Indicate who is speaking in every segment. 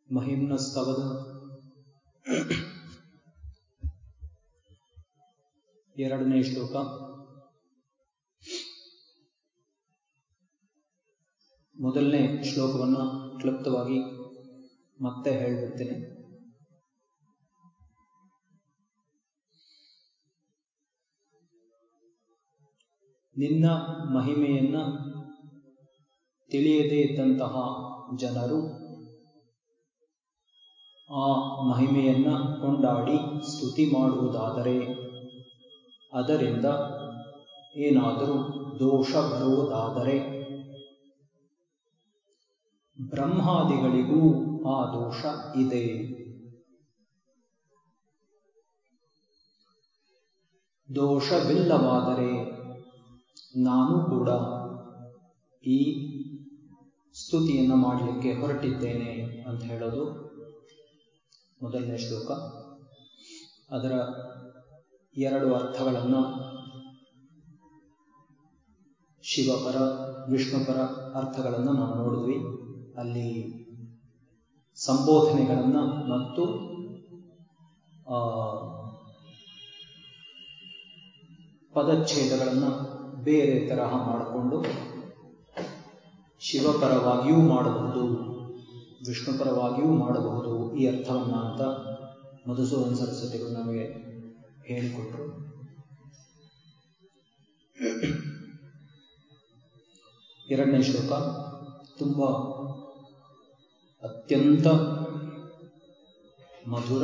Speaker 1: ಮಹಿಮ್ನ ಸ್ತವದ ಎರಡನೇ ಶ್ಲೋಕ ಮೊದಲನೇ ಶ್ಲೋಕವನ್ನು ಕ್ಲುಪ್ತವಾಗಿ ಮತ್ತೆ ಹೇಳಿಬಿಡ್ತೇನೆ ನಿನ್ನ ಮಹಿಮೆಯನ್ನ ತಿಳಿಯದೇ ಇದ್ದಂತಹ ಜನರು ಆ ಮಹಿಮೆಯನ್ನ ಕೊಂಡಾಡಿ ಸ್ತುತಿ ಮಾಡುವುದಾದರೆ ಅದರಿಂದ ಏನಾದರೂ ದೋಷ ಬರುವುದಾದರೆ ಬ್ರಹ್ಮಾದಿಗಳಿಗೂ ಆ ದೋಷ ಇದೆ ದೋಷವಿಲ್ಲವಾದರೆ ನಾನು ಕೂಡ ಈ ಸ್ತುತಿಯನ್ನು ಮಾಡಲಿಕ್ಕೆ ಹೊರಟಿದ್ದೇನೆ ಅಂತ ಹೇಳೋದು ಮೊದಲನೇ ಶ್ಲೋಕ ಅದರ ಎರಡು ಅರ್ಥಗಳನ್ನು ಶಿವಪರ ವಿಷ್ಣುಪರ ಅರ್ಥಗಳನ್ನು ನಾವು ನೋಡಿದ್ವಿ ಅಲ್ಲಿ ಸಂಬೋಧನೆಗಳನ್ನು ಮತ್ತು ಪದಚ್ಛೇದಗಳನ್ನು ಬೇರೆ ತರಹ ಮಾಡಿಕೊಂಡು ಶಿವಪರವಾಗಿಯೂ ಮಾಡಬಹುದು ವಿಷ್ಣುಪರವಾಗಿಯೂ ಮಾಡಬಹುದು ಈ ಅರ್ಥವನ್ನ ಅಂತ ಮಧುಸೂದನ ಸರಸ್ವತಿಗಳು ನಮಗೆ ಹೇಳಿಕೊಟ್ರು ಎರಡನೇ ಶ್ಲೋಕ ತುಂಬ ಅತ್ಯಂತ ಮಧುರ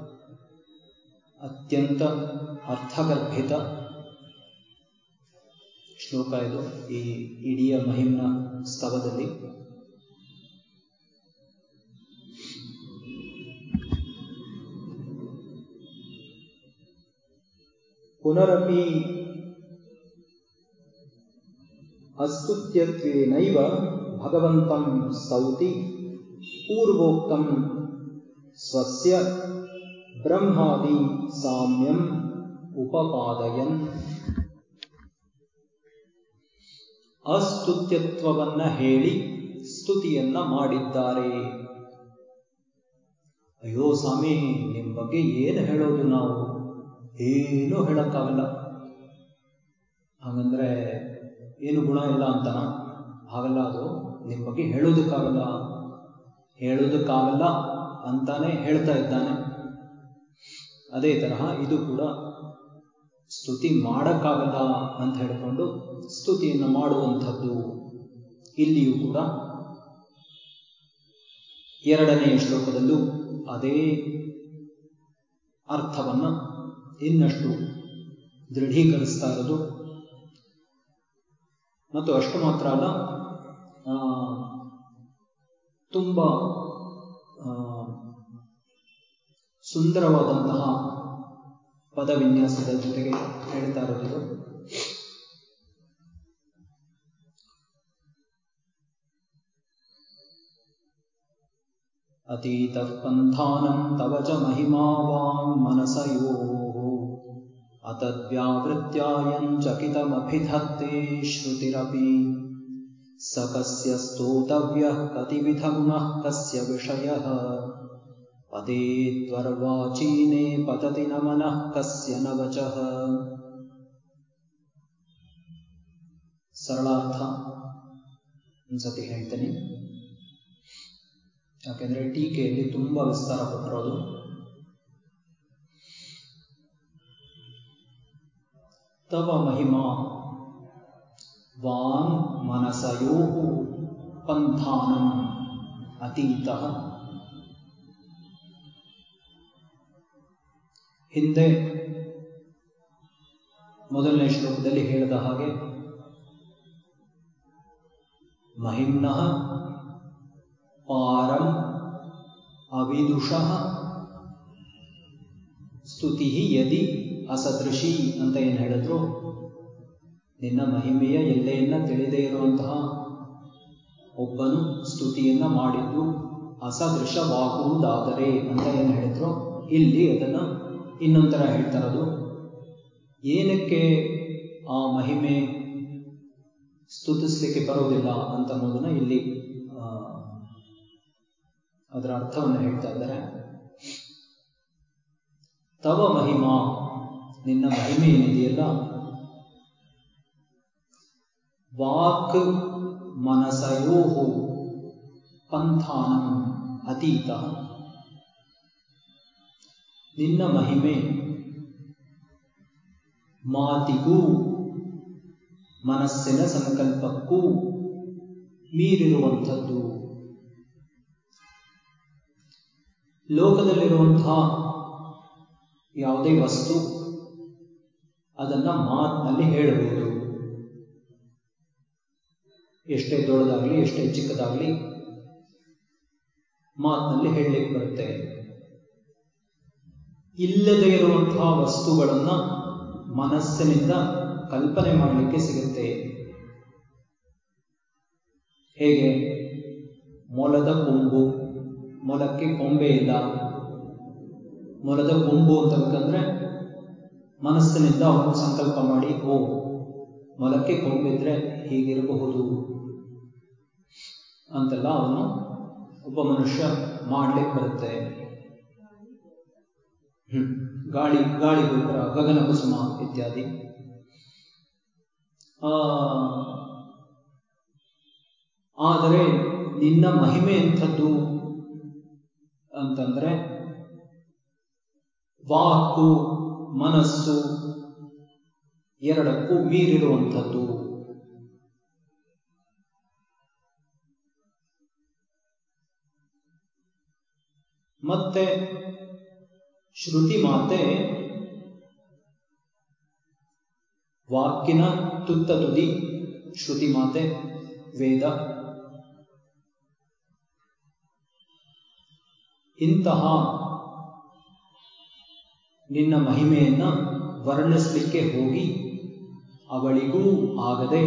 Speaker 1: ಅತ್ಯಂತ ಅರ್ಥಗರ್ಭಿತ ಶ್ಲೋಕ ಇದು ಈ ಇಡೀ ಮಹಿಮ್ನ ಸ್ತವದಲ್ಲಿ ಪುನರಪಿ ಅಸ್ತುತ್ಯತ್ವೇನೈವ ಭಗವಂತಂ ಸ್ತೌತಿ ಪೂರ್ವೋಕ್ತಂ ಸ್ವಸ್ಯ ಬ್ರಹ್ಮಾದಿ ಸಾಮ್ಯಂ ಉಪಪಾದಯನ್ ಅಸ್ತುತ್ಯತ್ವವನ್ನ ಹೇಳಿ ಸ್ತುತಿಯನ್ನ ಮಾಡಿದ್ದಾರೆ ಅಯ್ಯೋ ಸ್ವಾಮಿ ನಿಮ್ಮ ಬಗ್ಗೆ ಏನು ಹೇಳೋದು ನಾವು ಏನೂ ಹೇಳಕ್ಕಾಗಲ್ಲ ಹಾಗಂದ್ರೆ ಏನು ಗುಣ ಇಲ್ಲ ಅಂತನ ಹಾಗಲ್ಲ ಅದು ನಿಮ್ಮ ಬಗ್ಗೆ ಹೇಳೋದಕ್ಕಾಗಲ್ಲ ಹೇಳೋದಕ್ಕಾಗಲ್ಲ ಅಂತಾನೆ ಹೇಳ್ತಾ ಇದ್ದಾನೆ ಅದೇ ತರಹ ಇದು ಕೂಡ ಸ್ತುತಿ ಮಾಡಕ್ಕಾಗಲ್ಲ ಅಂತ ಹೇಳಿಕೊಂಡು ಸ್ತುತಿಯನ್ನು ಮಾಡುವಂಥದ್ದು ಇಲ್ಲಿಯೂ ಕೂಡ ಎರಡನೆಯ ಶ್ಲೋಕದಲ್ಲೂ ಅದೇ ಅರ್ಥವನ್ನ ಇನ್ನಷ್ಟು ದೃಢೀಕರಿಸ್ತಾ ಇರೋದು ಮತ್ತು ಅಷ್ಟು ಮಾತ್ರ ಅಲ್ಲ ತುಂಬ ಸುಂದರವಾದಂತಹ ಪದವಿನ್ಯಾಸದ ಜೊತೆಗೆ ಹೇಳ್ತಾ ಇರೋದು ಅತೀತಃ ಪಂಥಾನಂ ತವ ಚ ಮಹಿಮಾ ವಾಂ ಮನಸಯೋಃ ಅತದ್ವ್ಯಾವೃತ್ಯಾಯಂಚಕಿತಮಭಿಧತ್ತೆ ಶ್ರುತಿರಪಿ ಸ ಕಸ್ಯ ಸ್ತೋತವ್ಯಃ ಕತಿವಿಧಗುಣಃ ಕಸ್ಯ ವಿಷಯಃ ಪದೇ ತ್ವರ್ವಾಚೀನೆ ಪತತಿ ನ ಮನಃ ಕಸ್ಯ ನ ವಚಃ ಸರಳಾರ್ಥ ಒಂದ್ಸತಿ ಹೇಳ್ತೇನೆ ಯಾಕೆಂದ್ರೆ ಟೀಕೆಯಲ್ಲಿ ತುಂಬಾ ವಿಸ್ತಾರ ಕೊಟ್ಟಿರೋದು ತವ ಮಹಿಮಾ ವಾಂಗ್ ಮನಸಯೋ ಪಂಥಾನಂ ಅತೀತ ಹಿಂದೆ ಮೊದಲನೇ ಶ್ಲೋಕದಲ್ಲಿ ಹೇಳಿದ ಹಾಗೆ ಮಹಿಮ್ನಃ ಪಾರಂ ಅವಿದುಷಃ ಸ್ತುತಿ ಯದಿ ಅಸದೃಶಿ ಅಂತ ಏನು ಹೇಳಿದ್ರು ನಿನ್ನ ಮಹಿಮೆಯ ಎಲ್ಲೆಯನ್ನ ತಿಳಿದೇ ಇರುವಂತಹ ಒಬ್ಬನು ಸ್ತುತಿಯನ್ನ ಮಾಡಿದ್ದು ಅಸದೃಶವಾಗುವುದಾದರೆ ಅಂತ ಏನು ಹೇಳಿದ್ರು ಇಲ್ಲಿ ಅದನ್ನ ಇನ್ನೊಂಥರ ಹೇಳ್ತಾ ಇರೋದು ಏನಕ್ಕೆ ಆ ಮಹಿಮೆ ಸ್ತುತಿಸ್ಲಿಕ್ಕೆ ಬರೋದಿಲ್ಲ ಅಂತ ಅನ್ನೋದನ್ನ ಇಲ್ಲಿ ಅದರ ಅರ್ಥವನ್ನು ಹೇಳ್ತಾ ಇದ್ದಾರೆ ತವ ಮಹಿಮಾ ನಿನ್ನ ಮಹಿಮೆ ಏನಿದೆಯಲ್ಲ ವಾಕ್ ಮನಸಯೋ ಪಂಥಾನಂ ಅತೀತ ನಿನ್ನ ಮಹಿಮೆ ಮಾತಿಗೂ ಮನಸ್ಸಿನ ಸಂಕಲ್ಪಕ್ಕೂ ಮೀರಿರುವಂಥದ್ದು ಲೋಕದಲ್ಲಿರುವಂತಹ ಯಾವುದೇ ವಸ್ತು ಅದನ್ನ ಮಾತಿನಲ್ಲಿ ಹೇಳಬಹುದು ಎಷ್ಟೇ ದೊಡ್ಡದಾಗಲಿ ಎಷ್ಟೇ ಚಿಕ್ಕದಾಗಲಿ ಮಾತಿನಲ್ಲಿ ಹೇಳಲಿಕ್ಕೆ ಬರುತ್ತೆ ಇಲ್ಲದೆ ಇರುವಂತಹ ವಸ್ತುಗಳನ್ನ ಮನಸ್ಸಿನಿಂದ ಕಲ್ಪನೆ ಮಾಡಲಿಕ್ಕೆ ಸಿಗುತ್ತೆ ಹೇಗೆ ಮೊಲದ ಕೊಂಬು ಮೊಲಕ್ಕೆ ಕೊಂಬೆ ಇಲ್ಲ ಮೊಲದ ಕೊಂಬು ಅಂತ ಬೇಕಂದ್ರೆ ಮನಸ್ಸಿನಿಂದ ಅವನು ಸಂಕಲ್ಪ ಮಾಡಿ ಓ ಮೊಲಕ್ಕೆ ಕೊಂಬಿದ್ರೆ ಹೀಗಿರಬಹುದು ಅಂತೆಲ್ಲ ಅವನು ಒಬ್ಬ ಮನುಷ್ಯ ಮಾಡ್ಲಿಕ್ಕೆ ಬರುತ್ತೆ ಹ್ಮ್ ಗಾಳಿ ಗಾಳಿ ಗೊಬ್ಬರ ಗಗನ ಕುಸುಮ ಇತ್ಯಾದಿ ಆ ಆದರೆ ನಿನ್ನ ಮಹಿಮೆ ಎಂಥದ್ದು ಅಂತಂದ್ರೆ ವಾಕು ಮನಸ್ಸು ಎರಡಕ್ಕೂ ಮೀರಿರುವಂಥದ್ದು ಮತ್ತೆ ಶ್ರುತಿ ಮಾತೆ ವಾಕಿನ ತುತ್ತ ತುದಿ ಶ್ರುತಿ ಮಾತೆ ವೇದ ಇಂತಹ ನಿನ್ನ ಮಹಿಮೆಯನ್ನ ವರ್ಣಿಸಲಿಕ್ಕೆ ಹೋಗಿ ಅವಳಿಗೂ ಆಗದೆ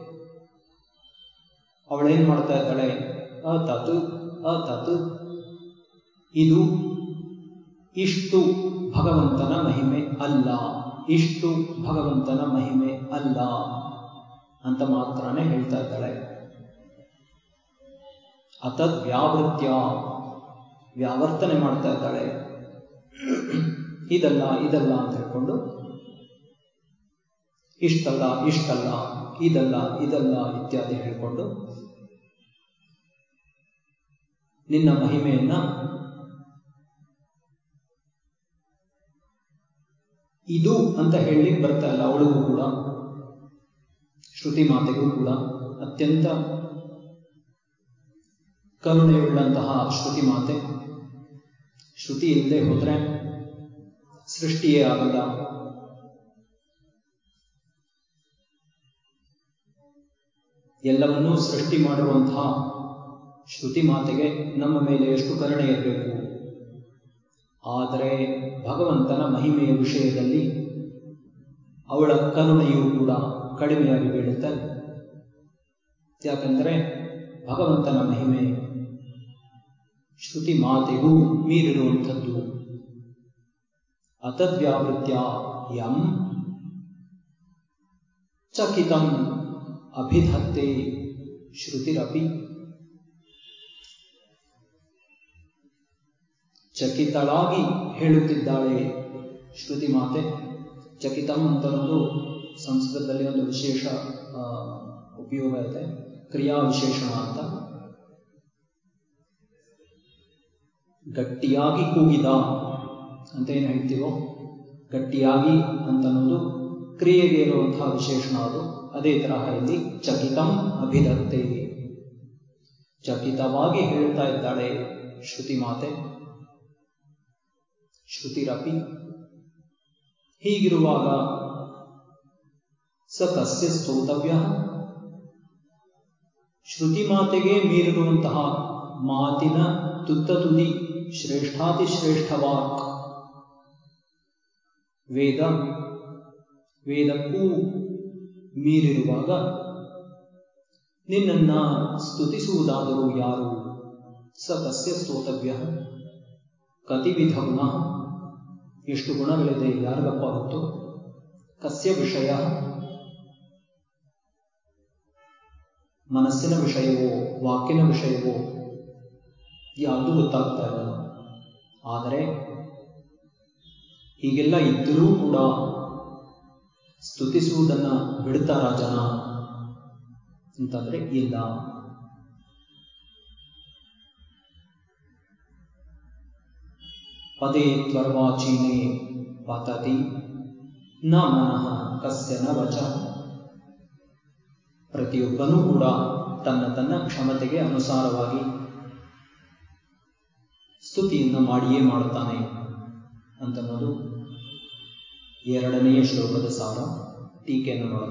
Speaker 1: ಅವಳೇನ್ ಮಾಡ್ತಾ ಇದ್ದಾಳೆ ಅತತು ಅತತು ಇದು ಇಷ್ಟು ಭಗವಂತನ ಮಹಿಮೆ ಅಲ್ಲ ಇಷ್ಟು ಭಗವಂತನ ಮಹಿಮೆ ಅಲ್ಲ ಅಂತ ಮಾತ್ರನೇ ಹೇಳ್ತಾ ಇದ್ದಾಳೆ ಅತದ್ ವ್ಯಾವೃತ್ಯ ವ್ಯಾವರ್ತನೆ ಮಾಡ್ತಾ ಇದ್ದಾಳೆ ಇದಲ್ಲ ಇದಲ್ಲ ಅಂತ ಹೇಳ್ಕೊಂಡು ಇಷ್ಟಲ್ಲ ಇಷ್ಟಲ್ಲ ಇದಲ್ಲ ಇದಲ್ಲ ಇತ್ಯಾದಿ ಹೇಳ್ಕೊಂಡು ನಿನ್ನ ಮಹಿಮೆಯನ್ನ ಇದು ಅಂತ ಹೇಳಲಿಕ್ಕೆ ಬರ್ತಾ ಇಲ್ಲ ಅವಳಿಗೂ ಕೂಡ ಶ್ರುತಿ ಮಾತೆಗೂ ಕೂಡ ಅತ್ಯಂತ ಕರುಣೆಯುಳ್ಳಂತಹ ಶ್ರುತಿ ಮಾತೆ ಶ್ರುತಿ ಇಲ್ಲದೆ ಹೋದ್ರೆ ಸೃಷ್ಟಿಯೇ ಆಗಲ್ಲ ಎಲ್ಲವನ್ನೂ ಸೃಷ್ಟಿ ಮಾಡುವಂತಹ ಶ್ರುತಿ ಮಾತೆಗೆ ನಮ್ಮ ಮೇಲೆ ಎಷ್ಟು ಕರುಣೆ ಇರಬೇಕು ಆದರೆ ಭಗವಂತನ ಮಹಿಮೆಯ ವಿಷಯದಲ್ಲಿ ಅವಳ ಕರುಣೆಯೂ ಕೂಡ ಕಡಿಮೆಯಾಗಿ ಬೀಳುತ್ತೆ ಯಾಕಂದರೆ ಭಗವಂತನ ಮಹಿಮೆ ಶ್ರುತಿ ಮಾತೆಗೂ ಮೀರಿರುವಂಥದ್ದು ಅತದ್ವ್ಯಾವೃತ್ಯ ಯಂ ಚಕಿತಂ ಅಭಿಧತ್ತೆ ಶ್ರುತಿರಪಿ ಚಕಿತಳಾಗಿ ಹೇಳುತ್ತಿದ್ದಾಳೆ ಶ್ರುತಿ ಮಾತೆ ಚಕಿತಂ ಅಂತ ಅನ್ನೋದು ಸಂಸ್ಕೃತದಲ್ಲಿ ಒಂದು ವಿಶೇಷ ಉಪಯೋಗ ಇದೆ ಕ್ರಿಯಾ ವಿಶೇಷಣ ಅಂತ ಗಟ್ಟಿಯಾಗಿ ಕೂಗಿದ ಅಂತ ಏನು ಹೇಳ್ತೀವೋ ಗಟ್ಟಿಯಾಗಿ ಅಂತನ್ನೋದು ಕ್ರಿಯೆಗೆ ಇರುವಂತಹ ವಿಶೇಷಣ ಅದು ಅದೇ ತರಹ ಇಲ್ಲಿ ಚಕಿತಂ ಅಭಿಧತ್ತೆ ಚಕಿತವಾಗಿ ಹೇಳ್ತಾ ಇದ್ದಾಳೆ ಶ್ರುತಿ ಮಾತೆ ಶ್ರುತಿರಪಿ ಹೀಗಿರುವಾಗ ಸ ಕಸ್ಯ ಸ್ತೋತವ್ಯ ಶ್ರುತಿ ಮಾತೆಗೆ ಮೀರಿರುವಂತಹ ಮಾತಿನ ತುತ್ತ ತುದಿ ಶ್ರೇಷ್ಠಾತಿಶ್ರೇಷ್ಠ ವಾಕ್ ವೇದ ವೇದಕ್ಕೂ ಮೀರಿರುವಾಗ ನಿನ್ನನ್ನ ಸ್ತುತಿಸುವುದಾದರೂ ಯಾರು ಸ ಕಸ್ಯ ಸ್ತೋತವ್ಯ ಕತಿವಿಧ ಗುಣ ಎಷ್ಟು ಗುಣಗಳಿದೆ ಯಾರಿಗಪ್ಪ ಗೊತ್ತು ಕಸ್ಯ ವಿಷಯ ಮನಸ್ಸಿನ ವಿಷಯವೋ ವಾಕಿನ ವಿಷಯವೋ ಯಾವುದೂ ಗೊತ್ತಾಗ್ತಾ ಇಲ್ಲ ಆದರೆ ಹೀಗೆಲ್ಲ ಇದ್ದರೂ ಕೂಡ ಸ್ತುತಿಸುವುದನ್ನ ಬಿಡ್ತಾರ ಜನ ಅಂತಂದ್ರೆ ಇಲ್ಲ ಪದೇ ತ್ವರ್ವಾಚೀನೆ ಪತತಿ ನ ಮನಃ ಕಸ್ಯ ನ ವಚ ಪ್ರತಿಯೊಬ್ಬನೂ ಕೂಡ ತನ್ನ ತನ್ನ ಕ್ಷಮತೆಗೆ ಅನುಸಾರವಾಗಿ ಸ್ತುತಿಯನ್ನು ಮಾಡಿಯೇ ಮಾಡುತ್ತಾನೆ ಅಂತನ್ನೋದು ಎರಡನೆಯ ಶ್ಲೋಕದ ಸಾರ ಟೀಕೆಯನ್ನು ನೋಡೋಣ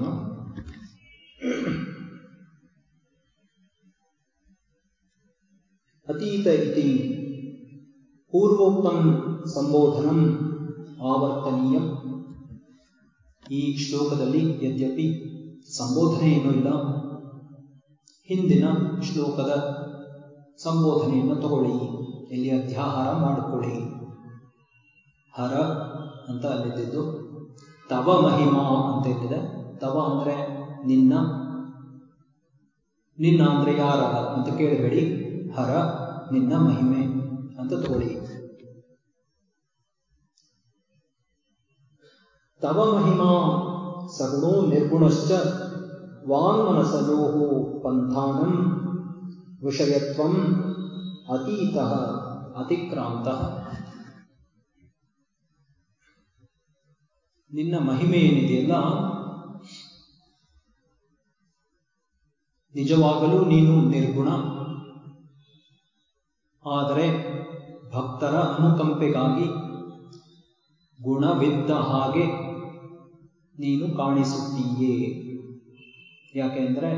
Speaker 1: ಅತೀತ ಇತಿ ಪೂರ್ವೋಕ್ತಂ ಸಂಬೋಧನಂ ಆವರ್ತನೀಯ ಈ ಶ್ಲೋಕದಲ್ಲಿ ಯದ್ಯಪಿ ಸಂಬೋಧನೆ ಏನೂ ಇಲ್ಲ ಹಿಂದಿನ ಶ್ಲೋಕದ ಸಂಬೋಧನೆಯನ್ನು ತಗೊಳ್ಳಿ ಇಲ್ಲಿ ಅಧ್ಯಾಹಾರ ಮಾಡಿಕೊಳ್ಳಿ ಹರ ಅಂತ ಅಲ್ಲಿದ್ದು ತವ ಮಹಿಮಾ ಅಂತ ಇಲ್ಲಿದೆ ತವ ಅಂದ್ರೆ ನಿನ್ನ ನಿನ್ನ ಅಂದ್ರೆ ಯಾರ ಅಂತ ಕೇಳಬೇಡಿ ಹರ ನಿನ್ನ ಮಹಿಮೆ ಅಂತ ತಗೊಳ್ಳಿ ತವ ಮಹಿಮಾ ಸಗುಣೋ ನಿರ್ಗುಣಶ್ಚ ವಾನ್ಮನಸಲೋ ಪಂಥಾನಂ ವಿಷಯತ್ವಂ ಅತೀತ ಅತಿಕ್ರಾಂತ ನಿನ್ನ ಮಹಿಮೆ ಏನಿದೆಯಲ್ಲ ನಿಜವಾಗಲೂ ನೀನು ನಿರ್ಗುಣ ಆದರೆ ಭಕ್ತರ ಅನುಕಂಪೆಗಾಗಿ ಗುಣವಿದ್ದ ಹಾಗೆ ನೀನು ಕಾಣಿಸುತ್ತೀಯೇ ಯಾಕೆಂದ್ರೆ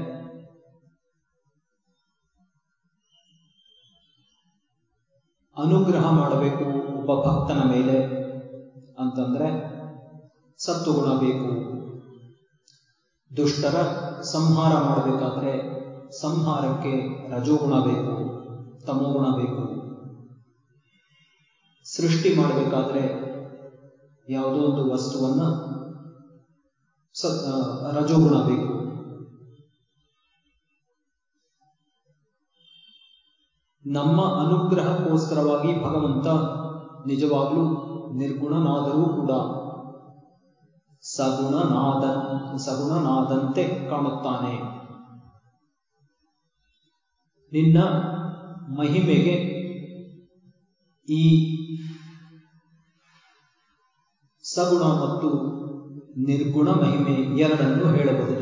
Speaker 1: ಅನುಗ್ರಹ ಮಾಡಬೇಕು ಒಬ್ಬ ಭಕ್ತನ ಮೇಲೆ ಅಂತಂದ್ರೆ ಸತ್ವಗುಣ ಬೇಕು ದುಷ್ಟರ ಸಂಹಾರ ಮಾಡಬೇಕಾದ್ರೆ ಸಂಹಾರಕ್ಕೆ ರಜೋಗುಣ ಬೇಕು ತಮೋಗುಣ ಬೇಕು ಸೃಷ್ಟಿ ಮಾಡಬೇಕಾದ್ರೆ ಯಾವುದೋ ಒಂದು ವಸ್ತುವನ್ನ ಸ ರಜೋಗುಣ ಬೇಕು ನಮ್ಮ ಅನುಗ್ರಹಕ್ಕೋಸ್ಕರವಾಗಿ ಭಗವಂತ ನಿಜವಾಗ್ಲೂ ನಿರ್ಗುಣನಾದರೂ ಕೂಡ ಸಗುಣನಾದ ಸಗುಣನಾದಂತೆ ಕಾಣುತ್ತಾನೆ ನಿನ್ನ ಮಹಿಮೆಗೆ ಈ ಸಗುಣ ಮತ್ತು ನಿರ್ಗುಣ ಮಹಿಮೆ ಎರಡನ್ನು ಹೇಳಬಹುದು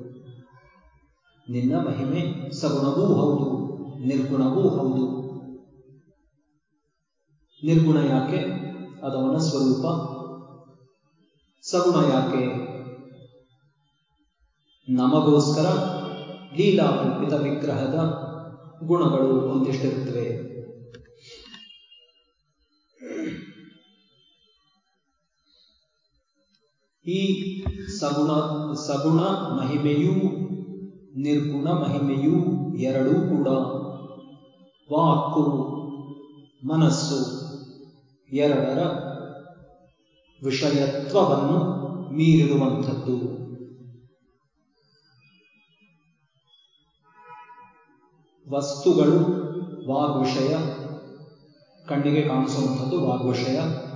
Speaker 1: ನಿನ್ನ ಮಹಿಮೆ ಸಗುಣವೂ ಹೌದು ನಿರ್ಗುಣವೂ ಹೌದು ನಿರ್ಗುಣ ಯಾಕೆ ಅದವನ ಸ್ವರೂಪ ಸಗುಣ ಯಾಕೆ ನಮಗೋಸ್ಕರ ಲೀಲಾಕಲ್ಪಿತ ವಿಗ್ರಹದ ಗುಣಗಳು ಒಂದಿಷ್ಟಿರುತ್ತವೆ ಈ ಸಗುಣ ಸಗುಣ ಮಹಿಮೆಯೂ ನಿರ್ಗುಣ ಮಹಿಮೆಯೂ ಎರಡೂ ಕೂಡ ವಾಕು ಮನಸ್ಸು ಎರಡರ ವಿಷಯತ್ವವನ್ನು ಮೀರಿರುವಂಥದ್ದು ವಸ್ತುಗಳು ವಾಗ್ವಿಷಯ ಕಣ್ಣಿಗೆ ಕಾಣಿಸುವಂಥದ್ದು ವಾಗ್ವಿಷಯ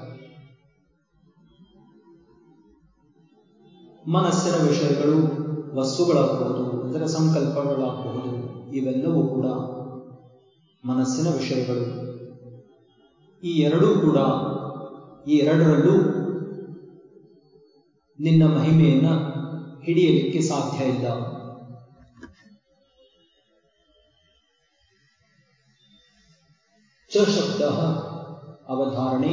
Speaker 1: ಮನಸ್ಸಿನ ವಿಷಯಗಳು ವಸ್ತುಗಳಾಗಬಹುದು ಅಂದರೆ ಸಂಕಲ್ಪಗಳಾಗಬಹುದು ಇವೆಲ್ಲವೂ ಕೂಡ ಮನಸ್ಸಿನ ವಿಷಯಗಳು ಈ ಎರಡೂ ಕೂಡ ಈ ಎರಡರಲ್ಲೂ ನಿನ್ನ ಮಹಿಮೆಯನ್ನ ಹಿಡಿಯಲಿಕ್ಕೆ ಸಾಧ್ಯ ಇಲ್ಲ ಚ ಶಬ್ದ ಅವಧಾರಣೆ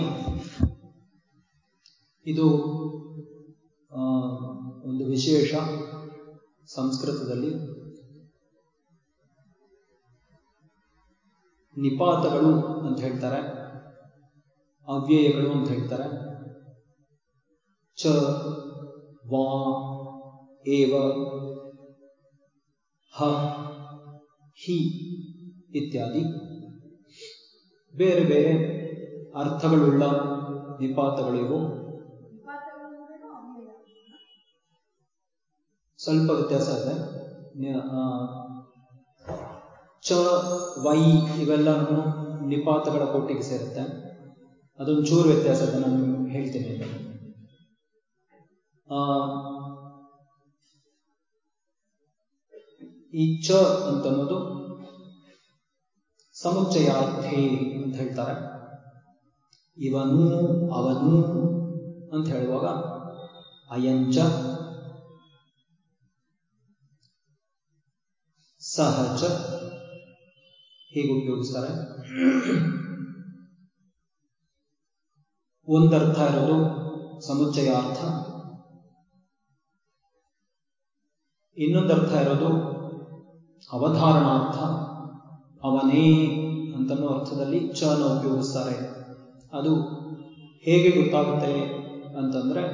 Speaker 1: ಇದು ಒಂದು ವಿಶೇಷ ಸಂಸ್ಕೃತದಲ್ಲಿ ನಿಪಾತಗಳು ಅಂತ ಹೇಳ್ತಾರೆ ಅವ್ಯಯಗಳು ಅಂತ ಹೇಳ್ತಾರೆ ಚ ವಾ ಏವ ಹ ಹಿ ಇತ್ಯಾದಿ ಬೇರೆ ಬೇರೆ ಅರ್ಥಗಳುಳ್ಳ ನಿಪಾತಗಳಿವು ಸ್ವಲ್ಪ ವ್ಯತ್ಯಾಸ ಇದೆ ಚ ವೈ ಇವೆಲ್ಲನೂ ನಿಪಾತಗಳ ಕೋಟಿಗೆ ಸೇರುತ್ತೆ ಅದೊಂದು ಚೂರು ವ್ಯತ್ಯಾಸ ಇದೆ ನಾನು ಹೇಳ್ತೀನಿ ಈಗ. ಆ, ಈ ಚ ಅಂತನ್ನೋದು ಸಮುಚ್ಚಯಾರ್ಥೇ ಅಂತ ಹೇಳ್ತಾರೆ ಇವನು ಅವನು ಅಂತ ಹೇಳುವಾಗ ಅಯಂಚ ಸಹಜ ಹೀಗೆ ಉಪಯೋಗಿಸ್ತಾರೆ ಒಂದರ್ಥ ಇರೋದು ಸಮುಚ್ಚಯಾರ್ಥ ಇನ್ನೊಂದರ್ಥ ಇರೋದು ಅವಧಾರಣಾರ್ಥ ಅವನೇ ಅಂತನ್ನೋ ಅರ್ಥದಲ್ಲಿ ಚನ ಉಪಯೋಗಿಸ್ತಾರೆ ಅದು ಹೇಗೆ ಗೊತ್ತಾಗುತ್ತೆ ಅಂತಂದ್ರೆ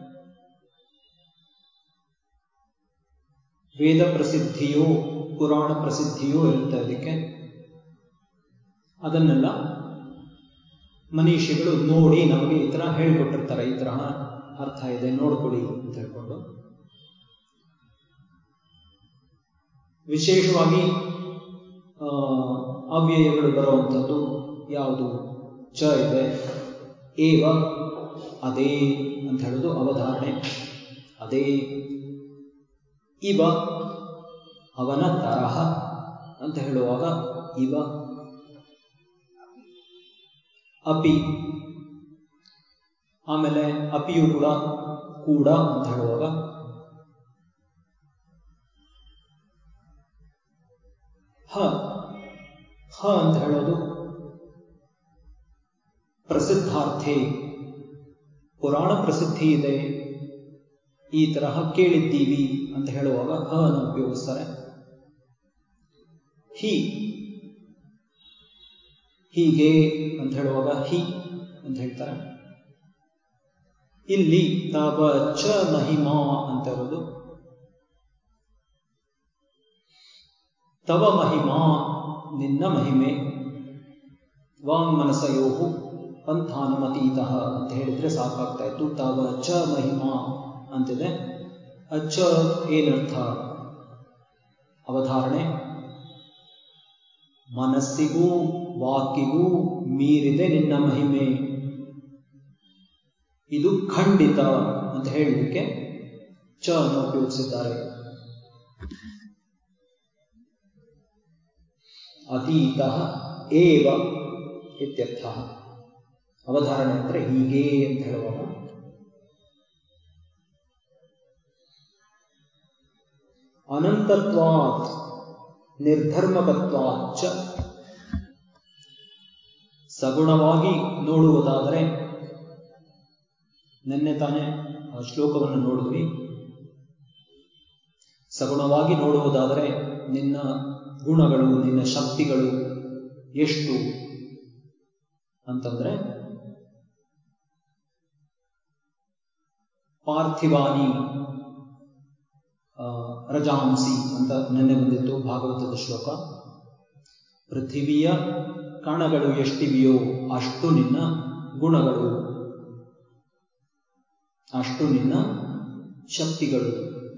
Speaker 1: ವೇದ ಪ್ರಸಿದ್ಧಿಯೋ ಪುರಾಣ ಪ್ರಸಿದ್ಧಿಯೋ ಇರುತ್ತೆ ಅದಕ್ಕೆ ಅದನ್ನೆಲ್ಲ ಮನೀಷಿಗಳು ನೋಡಿ ನಮಗೆ ಈ ತರ ಹೇಳ್ಕೊಟ್ಟಿರ್ತಾರೆ ಈ ತರ ಅರ್ಥ ಇದೆ ನೋಡ್ಕೊಳ್ಳಿ ಅಂತ ಹೇಳ್ಕೊಂಡು ವಿಶೇಷವಾಗಿ ಆ, ಅವ್ಯಯಗಳು ಬರುವಂಥದ್ದು ಯಾವುದು ಚ ಇದೆ ಏವ ಅದೇ ಅಂತ ಹೇಳೋದು ಅವಧಾರಣೆ ಅದೇ ಇವ ಅವನ ತರಹ ಅಂತ ಹೇಳುವಾಗ ಇವ ಅಪಿ ಆಮೇಲೆ ಅಪಿಯು ಕೂಡ ಕೂಡ ಅಂತ ಹೇಳುವಾಗ ಹ ಹ ಅಂತ ಹೇಳೋದು ಪ್ರಸಿದ್ಧಾರ್ಥೆ ಪುರಾಣ ಪ್ರಸಿದ್ಧಿ ಇದೆ ಈ ತರಹ ಕೇಳಿದ್ದೀವಿ ಅಂತ ಹೇಳುವಾಗ ಹ ಅನ್ನು ಉಪಯೋಗಿಸ್ತಾರೆ ಹಿ ಹೀಗೆ ಅಂತ ಹೇಳುವಾಗ ಹಿ ಅಂತ ಹೇಳ್ತಾರೆ ಇಲ್ಲಿ ತವ ಚ ಮಹಿಮಾ ಅಂತ ಇರೋದು ತವ ಮಹಿಮಾ ನಿನ್ನ ಮಹಿಮೆ ವಾಂಗ್ಮನಸಯೋಹು ಪಂಥಾನುಮತೀತ ಅಂತ ಹೇಳಿದ್ರೆ ಸಾಕಾಗ್ತಾ ಇತ್ತು ತವ ಚ ಮಹಿಮಾ ಅಂತಿದೆ ಅಚ್ಚ ಏನರ್ಥ ಅವಧಾರಣೆ ಮನಸ್ಸಿಗೂ ವಾಕಿಗೂ ಮೀರಿದೆ ನಿನ್ನ ಮಹಿಮೆ ಇದು ಖಂಡಿತ ಅಂತ ಹೇಳಲಿಕ್ಕೆ ಚ ಅನ್ನು ಉಪಯೋಗಿಸಿದ್ದಾರೆ ಅತೀತ ಏವ ಇತ್ಯರ್ಥ ಅವಧಾರಣೆ ಅಂದ್ರೆ ಹೀಗೆ ಅಂತ ಹೇಳುವಾಗ ಅನಂತತ್ವಾತ್ ನಿರ್ಧರ್ಮಕತ್ವಾಚ್ಚ ಸಗುಣವಾಗಿ ನೋಡುವುದಾದರೆ ನಿನ್ನೆ ತಾನೇ ಆ ಶ್ಲೋಕವನ್ನು ನೋಡಿದ್ವಿ ಸಗುಣವಾಗಿ ನೋಡುವುದಾದರೆ ನಿನ್ನ ಗುಣಗಳು ನಿನ್ನ ಶಕ್ತಿಗಳು ಎಷ್ಟು ಅಂತಂದ್ರೆ ಪಾರ್ಥಿವಾನಿ ಆ, ರಜಾಂಸಿ ಅಂತ ನೆನ್ನೆ ಬಂದಿತ್ತು ಭಾಗವತದ ಶ್ಲೋಕ ಪೃಥಿವಿಯ ಕಣಗಳು ಎಷ್ಟಿವೆಯೋ ಅಷ್ಟು ನಿನ್ನ ಗುಣಗಳು ಅಷ್ಟು ನಿನ್ನ ಶಕ್ತಿಗಳು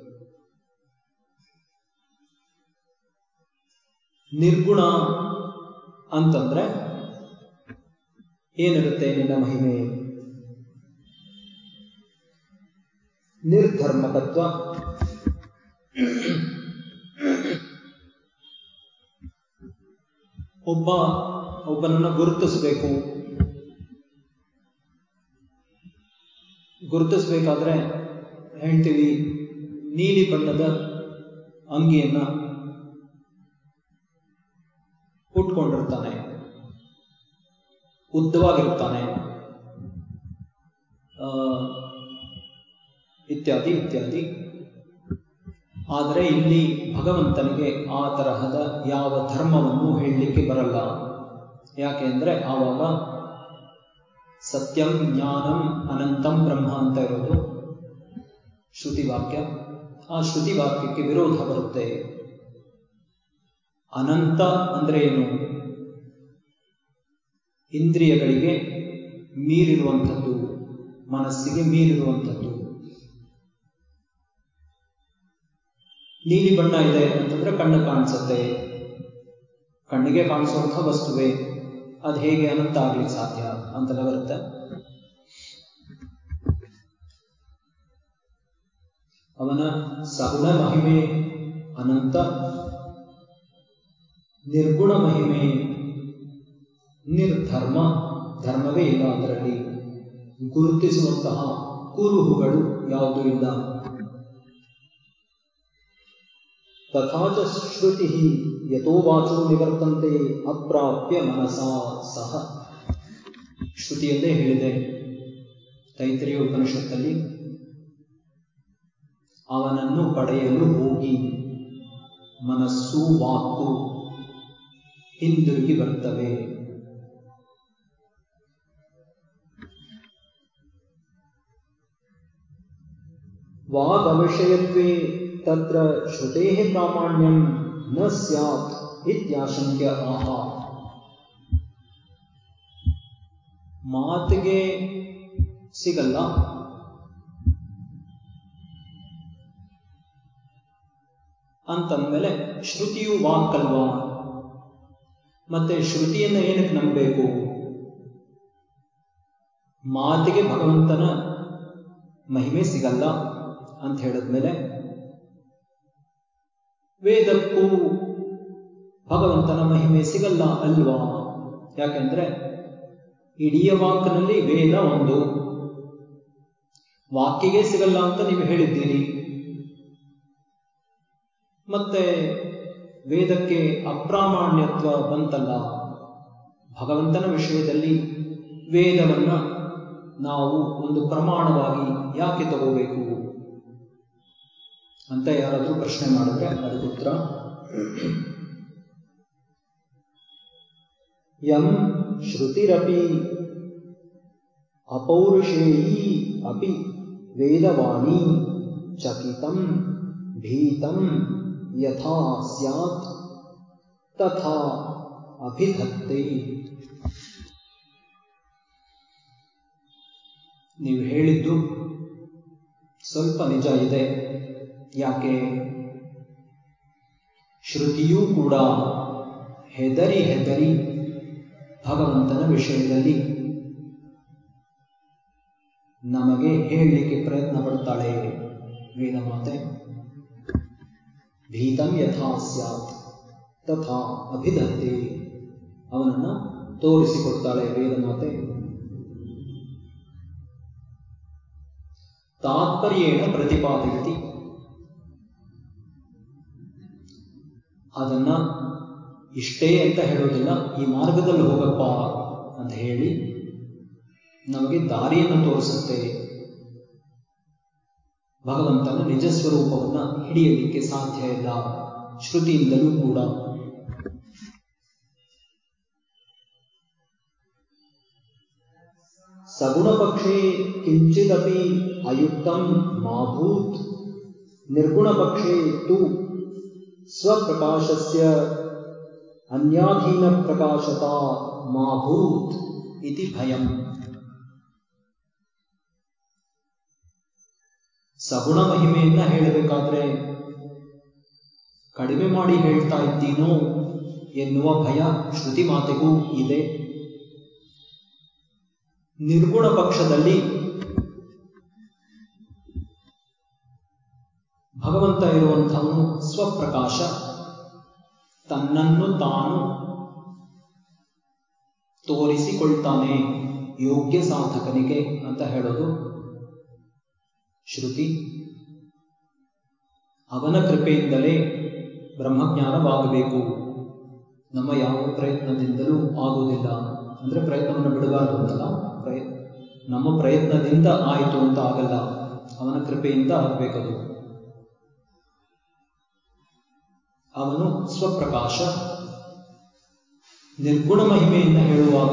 Speaker 1: ನಿರ್ಗುಣ ಅಂತಂದ್ರೆ ಏನಿರುತ್ತೆ ನಿನ್ನ ಮಹಿಮೆ ನಿರ್ಧರ್ಮಕತ್ವ ಒಬ್ಬ ಒಬ್ಬನನ್ನ ಗುರುತಿಸಬೇಕು ಗುರುತಿಸಬೇಕಾದ್ರೆ ಹೇಳ್ತೀವಿ ನೀಲಿ ಬಣ್ಣದ ಅಂಗಿಯನ್ನ ಉಟ್ಕೊಂಡಿರ್ತಾನೆ ಉದ್ದವಾಗಿರ್ತಾನೆ ಆ, ಇತ್ಯಾದಿ ಇತ್ಯಾದಿ ಆದರೆ ಇಲ್ಲಿ ಭಗವಂತನಿಗೆ ಆ ತರಹದ ಯಾವ ಧರ್ಮವನ್ನು ಹೇಳಲಿಕ್ಕೆ ಬರಲ್ಲ ಯಾಕೆ ಅಂದ್ರೆ ಆವಾಗ ಸತ್ಯಂ ಜ್ಞಾನಂ ಅನಂತಂ ಬ್ರಹ್ಮ ಅಂತ ಇರೋದು ಶ್ರುತಿ ವಾಕ್ಯ ಆ ಶ್ರುತಿ ವಾಕ್ಯಕ್ಕೆ ವಿರೋಧ ಬರುತ್ತೆ ಅನಂತ ಅಂದ್ರೆ ಏನು ಇಂದ್ರಿಯಗಳಿಗೆ ಮೀರಿರುವಂಥದ್ದು ಮನಸ್ಸಿಗೆ ಮೀರಿರುವಂಥದ್ದು ನೀಲಿ ಬಣ್ಣ ಇದೆ ಅಂತಂದ್ರೆ ಕಣ್ಣು ಕಾಣಿಸುತ್ತೆ ಕಣ್ಣಿಗೆ ಕಾಣಿಸುವಂಥ ವಸ್ತುವೆ ಅದು ಹೇಗೆ ಅನಂತ ಆಗ್ಲಿಕ್ಕೆ ಸಾಧ್ಯ ಅಂತೆಲ್ಲ ಬರುತ್ತೆ ಅವನ ಸಗುಣ ಮಹಿಮೆ ಅನಂತ ನಿರ್ಗುಣ ಮಹಿಮೆ ನಿರ್ಧರ್ಮ ಧರ್ಮವೇ ಇಲ್ಲ ಅದರಲ್ಲಿ ಗುರುತಿಸುವಂತಹ ಕುರುಹುಗಳು ಯಾವುದೂ ಇಲ್ಲ ತಥಾಚ ಶ್ರುತಿ ಯಥೋ ವಾಚೋ ನಿವರ್ತಂತೆ ಅಪ್ರಾಪ್ಯ ಮನಸಾ ಸಹ ಶ್ರುತಿಯಲ್ಲೇ ಹೇಳಿದೆ ತೈತರಿಯ ಉಪನಿಷತ್ತಲ್ಲಿ ಅವನನ್ನು ಪಡೆಯಲು ಹೋಗಿ ಮನಸ್ಸು ವಾಕು ಹಿಂದಿರುಗಿ ಬರ್ತವೆ ವಾಗವಿಷಯತ್ವೇ ತತ್ರ ಶ್ರುತೇಃ ಪ್ರಾಮಾಣ್ಯಂ ನ ಸ್ಯಾತ್ ಇತ್ಯಾಶಂಕ್ಯ ಆಹ ಮಾತಿಗೆ ಸಿಗಲ್ಲ ಅಂತಂದ್ಮೇಲೆ ಶ್ರುತಿಯು ವಾಕ್ಕಲ್ವಾ ಮತ್ತೆ ಶ್ರುತಿಯನ್ನ ಏನಕ್ಕೆ ನಂಬಬೇಕು ಮಾತಿಗೆ ಭಗವಂತನ ಮಹಿಮೆ ಸಿಗಲ್ಲ ಅಂತ ಹೇಳಿದ್ಮೇಲೆ ವೇದಕ್ಕೂ ಭಗವಂತನ ಮಹಿಮೆ ಸಿಗಲ್ಲ ಅಲ್ವಾ ಯಾಕೆಂದ್ರೆ ಇಡೀ ವಾಕ್ನಲ್ಲಿ ವೇದ ಒಂದು ವಾಕ್ಯಗೆ ಸಿಗಲ್ಲ ಅಂತ ನೀವು ಹೇಳಿದ್ದೀರಿ ಮತ್ತೆ ವೇದಕ್ಕೆ ಅಪ್ರಾಮಾಣ್ಯತ್ವ ಬಂತಲ್ಲ ಭಗವಂತನ ವಿಷಯದಲ್ಲಿ ವೇದವನ್ನ ನಾವು ಒಂದು ಪ್ರಮಾಣವಾಗಿ ಯಾಕೆ ತಗೋಬೇಕು ಅಂತ ಯಾರಾದರೂ ಪ್ರಶ್ನೆ ಮಾಡಿದ್ರೆ ಅದಕ್ಕೆ ಉತ್ತರ ಯಂ ಶ್ರುತಿರಪಿ ಅಪೌರುಷೇಯೀ ಅಪಿ ವೇದವಾಣಿ ಚಕಿತಂ ಭೀತಂ ಯಥಾ ಸ್ಯಾತ್ ತಥಾ ಅಭಿಧತ್ತೆ ನೀವು ಹೇಳಿದ್ದು ಸ್ವಲ್ಪ ನಿಜ ಇದೆ ಯಾಕೆ ಶ್ರುತಿಯೂ ಕೂಡ ಹೆದರಿ ಹೆದರಿ ಭಗವಂತನ ವಿಷಯದಲ್ಲಿ ನಮಗೆ ಹೇಳಲಿಕ್ಕೆ ಪ್ರಯತ್ನ ಪಡ್ತಾಳೆ ವೇದಮಾತೆ ಭೀತಂ ಯಥಾ ಸ್ಯಾತ್ ತಥಾ ಅಭಿಧತ್ತೆ ಅವನನ್ನ ತೋರಿಸಿಕೊಡ್ತಾಳೆ ವೇದಮಾತೆ ತಾತ್ಪರ್ಯೇಣ ಪ್ರತಿಪಾದಯತಿ ಅದನ್ನ ಇಷ್ಟೇ ಅಂತ ಹೇಳೋದಿಲ್ಲ ಈ ಮಾರ್ಗದಲ್ಲಿ ಹೋಗಪ್ಪ ಅಂತ ಹೇಳಿ ನಮಗೆ ದಾರಿಯನ್ನು ತೋರಿಸುತ್ತೆ ಭಗವಂತನ ನಿಜ ಸ್ವರೂಪವನ್ನ ಹಿಡಿಯಲಿಕ್ಕೆ ಸಾಧ್ಯ ಇಲ್ಲ ಶ್ರುತಿಯಿಂದಲೂ ಕೂಡ ಸಗುಣಪಕ್ಷೇ ಕಿಂಚಿದಪಿ ಅಯುಕ್ತಂ ಮಾಭೂತ್ ನಿರ್ಗುಣಪಕ್ಷೇ ತು ಸ್ವಪ್ರಕಾಶಸ್ಯ ಅನ್ಯಾಧೀನ ಪ್ರಕಾಶತಾ ಮಾಭೂತ್ ಇತಿ ಭಯಂ ಸಗುಣ ಮಹಿಮೆಯನ್ನ ಹೇಳಬೇಕಾದ್ರೆ ಕಡಿಮೆ ಮಾಡಿ ಹೇಳ್ತಾ ಇದ್ದೀನೋ ಎನ್ನುವ ಭಯ ಶ್ರುತಿ ಮಾತೆಗೂ ಇದೆ ನಿರ್ಗುಣ ಪಕ್ಷದಲ್ಲಿ ಭಗವಂತ ಇರುವಂಥವನು ಸ್ವಪ್ರಕಾಶ ತನ್ನನ್ನು ತಾನು ತೋರಿಸಿಕೊಳ್ತಾನೆ ಯೋಗ್ಯ ಸಾಧಕನಿಗೆ ಅಂತ ಹೇಳೋದು ಶ್ರುತಿ ಅವನ ಕೃಪೆಯಿಂದಲೇ ಬ್ರಹ್ಮಜ್ಞಾನವಾಗಬೇಕು ನಮ್ಮ ಯಾವ ಪ್ರಯತ್ನದಿಂದಲೂ ಆಗುವುದಿಲ್ಲ ಅಂದ್ರೆ ಪ್ರಯತ್ನವನ್ನು ಬಿಡಬಾರದು ಅಂತಲ್ಲ ಪ್ರಯ ನಮ್ಮ ಪ್ರಯತ್ನದಿಂದ ಆಯಿತು ಅಂತ ಆಗಲ್ಲ ಅವನ ಕೃಪೆಯಿಂದ ಆಗಬೇಕದು ಅವನು ಸ್ವಪ್ರಕಾಶ ನಿರ್ಗುಣ ಮಹಿಮೆಯನ್ನು ಹೇಳುವಾಗ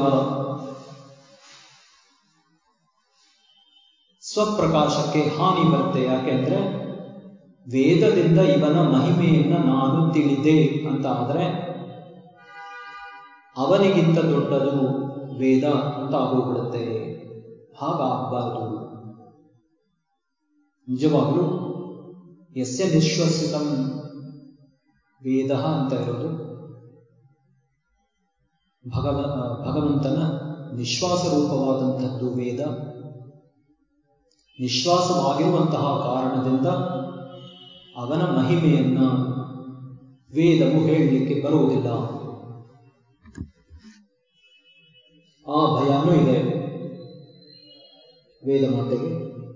Speaker 1: ಸ್ವಪ್ರಕಾಶಕ್ಕೆ ಹಾನಿ ಬರುತ್ತೆ ಯಾಕೆಂದ್ರೆ ವೇದದಿಂದ ಇವನ ಮಹಿಮೆಯನ್ನ ನಾನು ತಿಳಿದೆ ಅಂತ ಆದ್ರೆ ಅವನಿಗಿಂತ ದೊಡ್ಡದು ವೇದ ಅಂತ ಆಗೋಗ್ಬಿಡುತ್ತೆ ಹಾಗಾಗಬಾರದು ನಿಜವಾಗಲೂ ಯಸ್ಯ ನಿಶ್ವಸಿತಂ ವೇದ ಅಂತ ಇರೋದು ಭಗವ ಭಗವಂತನ ನಿಶ್ವಾಸ ರೂಪವಾದಂಥದ್ದು ವೇದ ನಿಶ್ವಾಸವಾಗಿರುವಂತಹ ಕಾರಣದಿಂದ ಅವನ ಮಹಿಮೆಯನ್ನ ವೇದವು ಹೇಳಲಿಕ್ಕೆ ಬರುವುದಿಲ್ಲ ಆ ಭಯನೂ ಇದೆ ವೇದ ಮಾತೆಗೆ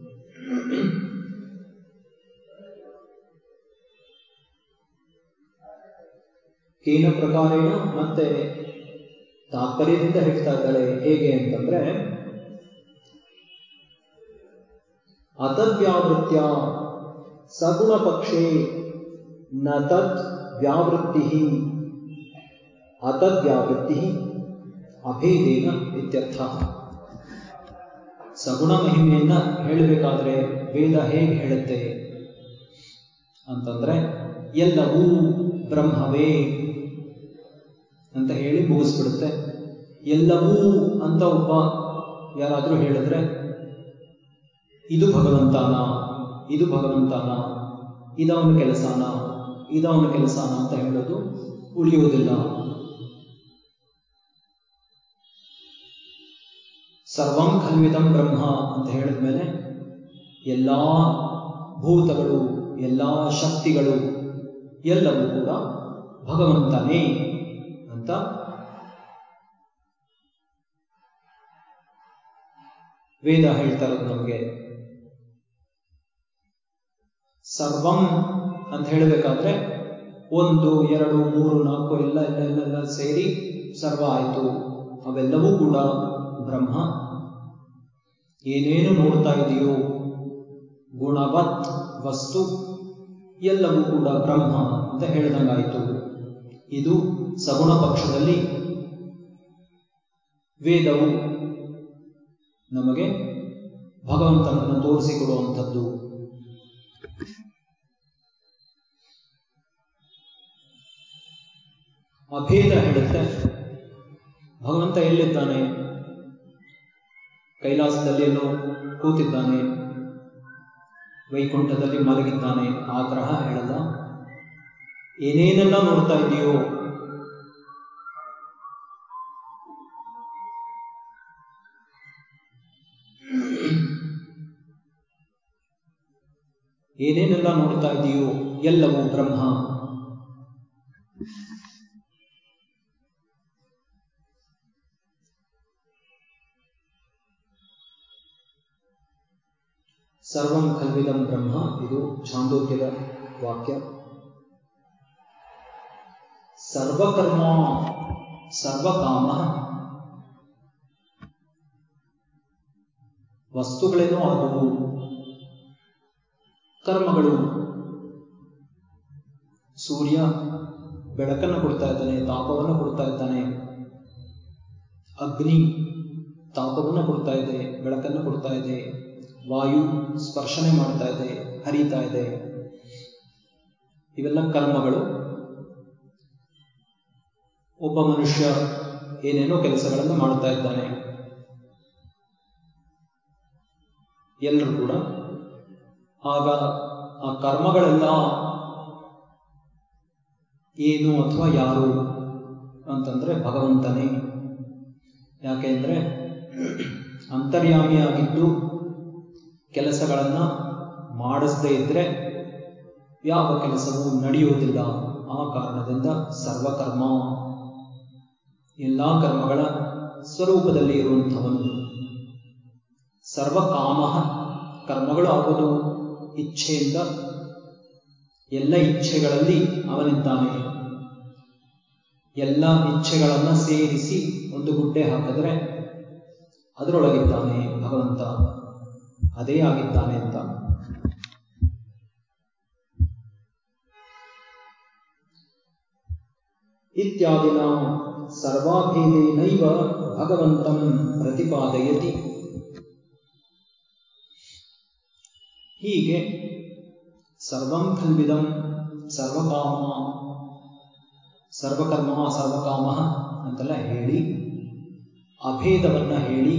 Speaker 1: ಕೇನ ಪ್ರಕಾರೇಣ ಮತ್ತೆ ತಾತ್ಪರ್ಯದಿಂದ ಹೇಳ್ತಾ ಇದ್ದಾಳೆ ಹೇಗೆ ಅಂತಂದ್ರೆ ಅತದ್ವ್ಯಾವೃತ್ಯ ಸಗುಣ ಪಕ್ಷೇ ನ ತತ್ ವ್ಯಾವೃತ್ತಿ ಅತದ್ವ್ಯಾವೃತ್ತಿ ಅಭೇದೇನ ಇತ್ಯರ್ಥ ಸಗುಣ ಮಹಿಮೆಯನ್ನ ಹೇಳಬೇಕಾದ್ರೆ ವೇದ ಹೇಗೆ ಹೇಳುತ್ತೆ ಅಂತಂದ್ರೆ ಎಲ್ಲವೂ ಬ್ರಹ್ಮವೇ ಅಂತ ಹೇಳಿ ಮುಗಿಸ್ಬಿಡುತ್ತೆ ಎಲ್ಲವೂ ಅಂತ ಒಬ್ಬ ಯಾರಾದರೂ ಹೇಳಿದ್ರೆ ಇದು ಭಗವಂತನ ಇದು ಭಗವಂತನ ಇದವನ ಕೆಲಸನ ಇದವನ ಕೆಲಸನ ಅಂತ ಹೇಳೋದು ಉಳಿಯುವುದಿಲ್ಲ ಸರ್ವಂ ಖಲ್ವಿದಂ ಬ್ರಹ್ಮ ಅಂತ ಹೇಳಿದ್ಮೇಲೆ ಎಲ್ಲ ಭೂತಗಳು ಎಲ್ಲ ಶಕ್ತಿಗಳು ಎಲ್ಲವೂ ಕೂಡ ಭಗವಂತನೇ ಅಂತ ವೇದ ಹೇಳ್ತಾ ಇರೋದು ನಮಗೆ ಸರ್ವಂ ಅಂತ ಹೇಳಬೇಕಾದ್ರೆ ಒಂದು ಎರಡು ಮೂರು ನಾಲ್ಕು ಎಲ್ಲ ಎಲ್ಲ ಎಲ್ಲ ಸೇರಿ ಸರ್ವ ಆಯಿತು ಅವೆಲ್ಲವೂ ಕೂಡ ಬ್ರಹ್ಮ ಏನೇನು ನೋಡ್ತಾ ಇದೆಯೋ ಗುಣವತ್ ವಸ್ತು ಎಲ್ಲವೂ ಕೂಡ ಬ್ರಹ್ಮ ಅಂತ ಹೇಳಿದಂಗಾಯಿತು ಇದು ಸಗುಣ ಪಕ್ಷದಲ್ಲಿ ವೇದವು ನಮಗೆ ಭಗವಂತನನ್ನು ತೋರಿಸಿಕೊಡುವಂಥದ್ದು ಅಭೇದ ಹೇಳುತ್ತೆ ಭಗವಂತ ಎಲ್ಲಿದ್ದಾನೆ ಕೈಲಾಸದಲ್ಲಿ ಎಲ್ಲೋ ಕೂತಿದ್ದಾನೆ ವೈಕುಂಠದಲ್ಲಿ ಮಲಗಿದ್ದಾನೆ ಆ ತರಹ ಹೇಳಲ್ಲ ಏನೇನೆಲ್ಲ ನೋಡ್ತಾ ಇದೆಯೋ ಏನೇನೆಲ್ಲ ನೋಡ್ತಾ ಇದೆಯೋ ಎಲ್ಲವೂ ಬ್ರಹ್ಮ ಸರ್ವಂ ಖಲ್ವಿದಂ ಬ್ರಹ್ಮ ಇದು ಛಾಂದೋಗ್ಯದ ವಾಕ್ಯ ಸರ್ವಕರ್ಮ ಸರ್ವಕಾಮ ವಸ್ತುಗಳೇನೋ ಆದವು ಕರ್ಮಗಳು ಸೂರ್ಯ ಬೆಳಕನ್ನು ಕೊಡ್ತಾ ಇದ್ದಾನೆ ತಾಪವನ್ನು ಕೊಡ್ತಾ ಇದ್ದಾನೆ ಅಗ್ನಿ ತಾಪವನ್ನು ಕೊಡ್ತಾ ಇದೆ ಬೆಳಕನ್ನು ಕೊಡ್ತಾ ಇದೆ ವಾಯು ಸ್ಪರ್ಶನೆ ಮಾಡ್ತಾ ಇದೆ ಹರಿತಾ ಇದೆ ಇವೆಲ್ಲ ಕರ್ಮಗಳು ಒಬ್ಬ ಮನುಷ್ಯ ಏನೇನೋ ಕೆಲಸಗಳನ್ನು ಮಾಡ್ತಾ ಇದ್ದಾನೆ ಎಲ್ಲರೂ ಕೂಡ ಆಗ ಆ ಕರ್ಮಗಳೆಲ್ಲ ಏನು ಅಥವಾ ಯಾರು ಅಂತಂದ್ರೆ ಭಗವಂತನೇ ಯಾಕೆಂದ್ರೆ ಅಂತರ್ಯಾಮಿಯಾಗಿದ್ದು ಕೆಲಸಗಳನ್ನ ಮಾಡಿಸದೇ ಇದ್ರೆ ಯಾವ ಕೆಲಸವೂ ನಡೆಯುವುದಿಲ್ಲ ಆ ಕಾರಣದಿಂದ ಸರ್ವಕರ್ಮ ಎಲ್ಲ ಕರ್ಮಗಳ ಸ್ವರೂಪದಲ್ಲಿ ಇರುವಂಥವನು ಸರ್ವಕಾಮ ಕರ್ಮಗಳು ಆಗೋದು ಇಚ್ಛೆಯಿಂದ ಎಲ್ಲ ಇಚ್ಛೆಗಳಲ್ಲಿ ಅವನಿದ್ದಾನೆ ಎಲ್ಲ ಇಚ್ಛೆಗಳನ್ನ ಸೇರಿಸಿ ಒಂದು ಗುಡ್ಡೆ ಹಾಕಿದ್ರೆ ಅದರೊಳಗಿದ್ದಾನೆ ಭಗವಂತ ಅದೇ ಆಗಿದ್ದಾನೆ ಅಂತ ಇತ್ಯಾದಿನ ಸರ್ವಾಭೇದೇನೈವ ಭಗವಂತಂ ಪ್ರತಿಪಾದಯತಿ ಹೀಗೆ ಸರ್ವಂ ಖಲ್ವಿದಂ ಸರ್ವಕಾಮ ಸರ್ವಕರ್ಮ ಸರ್ವಕಾಮ ಅಂತೆಲ್ಲ ಹೇಳಿ ಅಭೇದವನ್ನ ಹೇಳಿ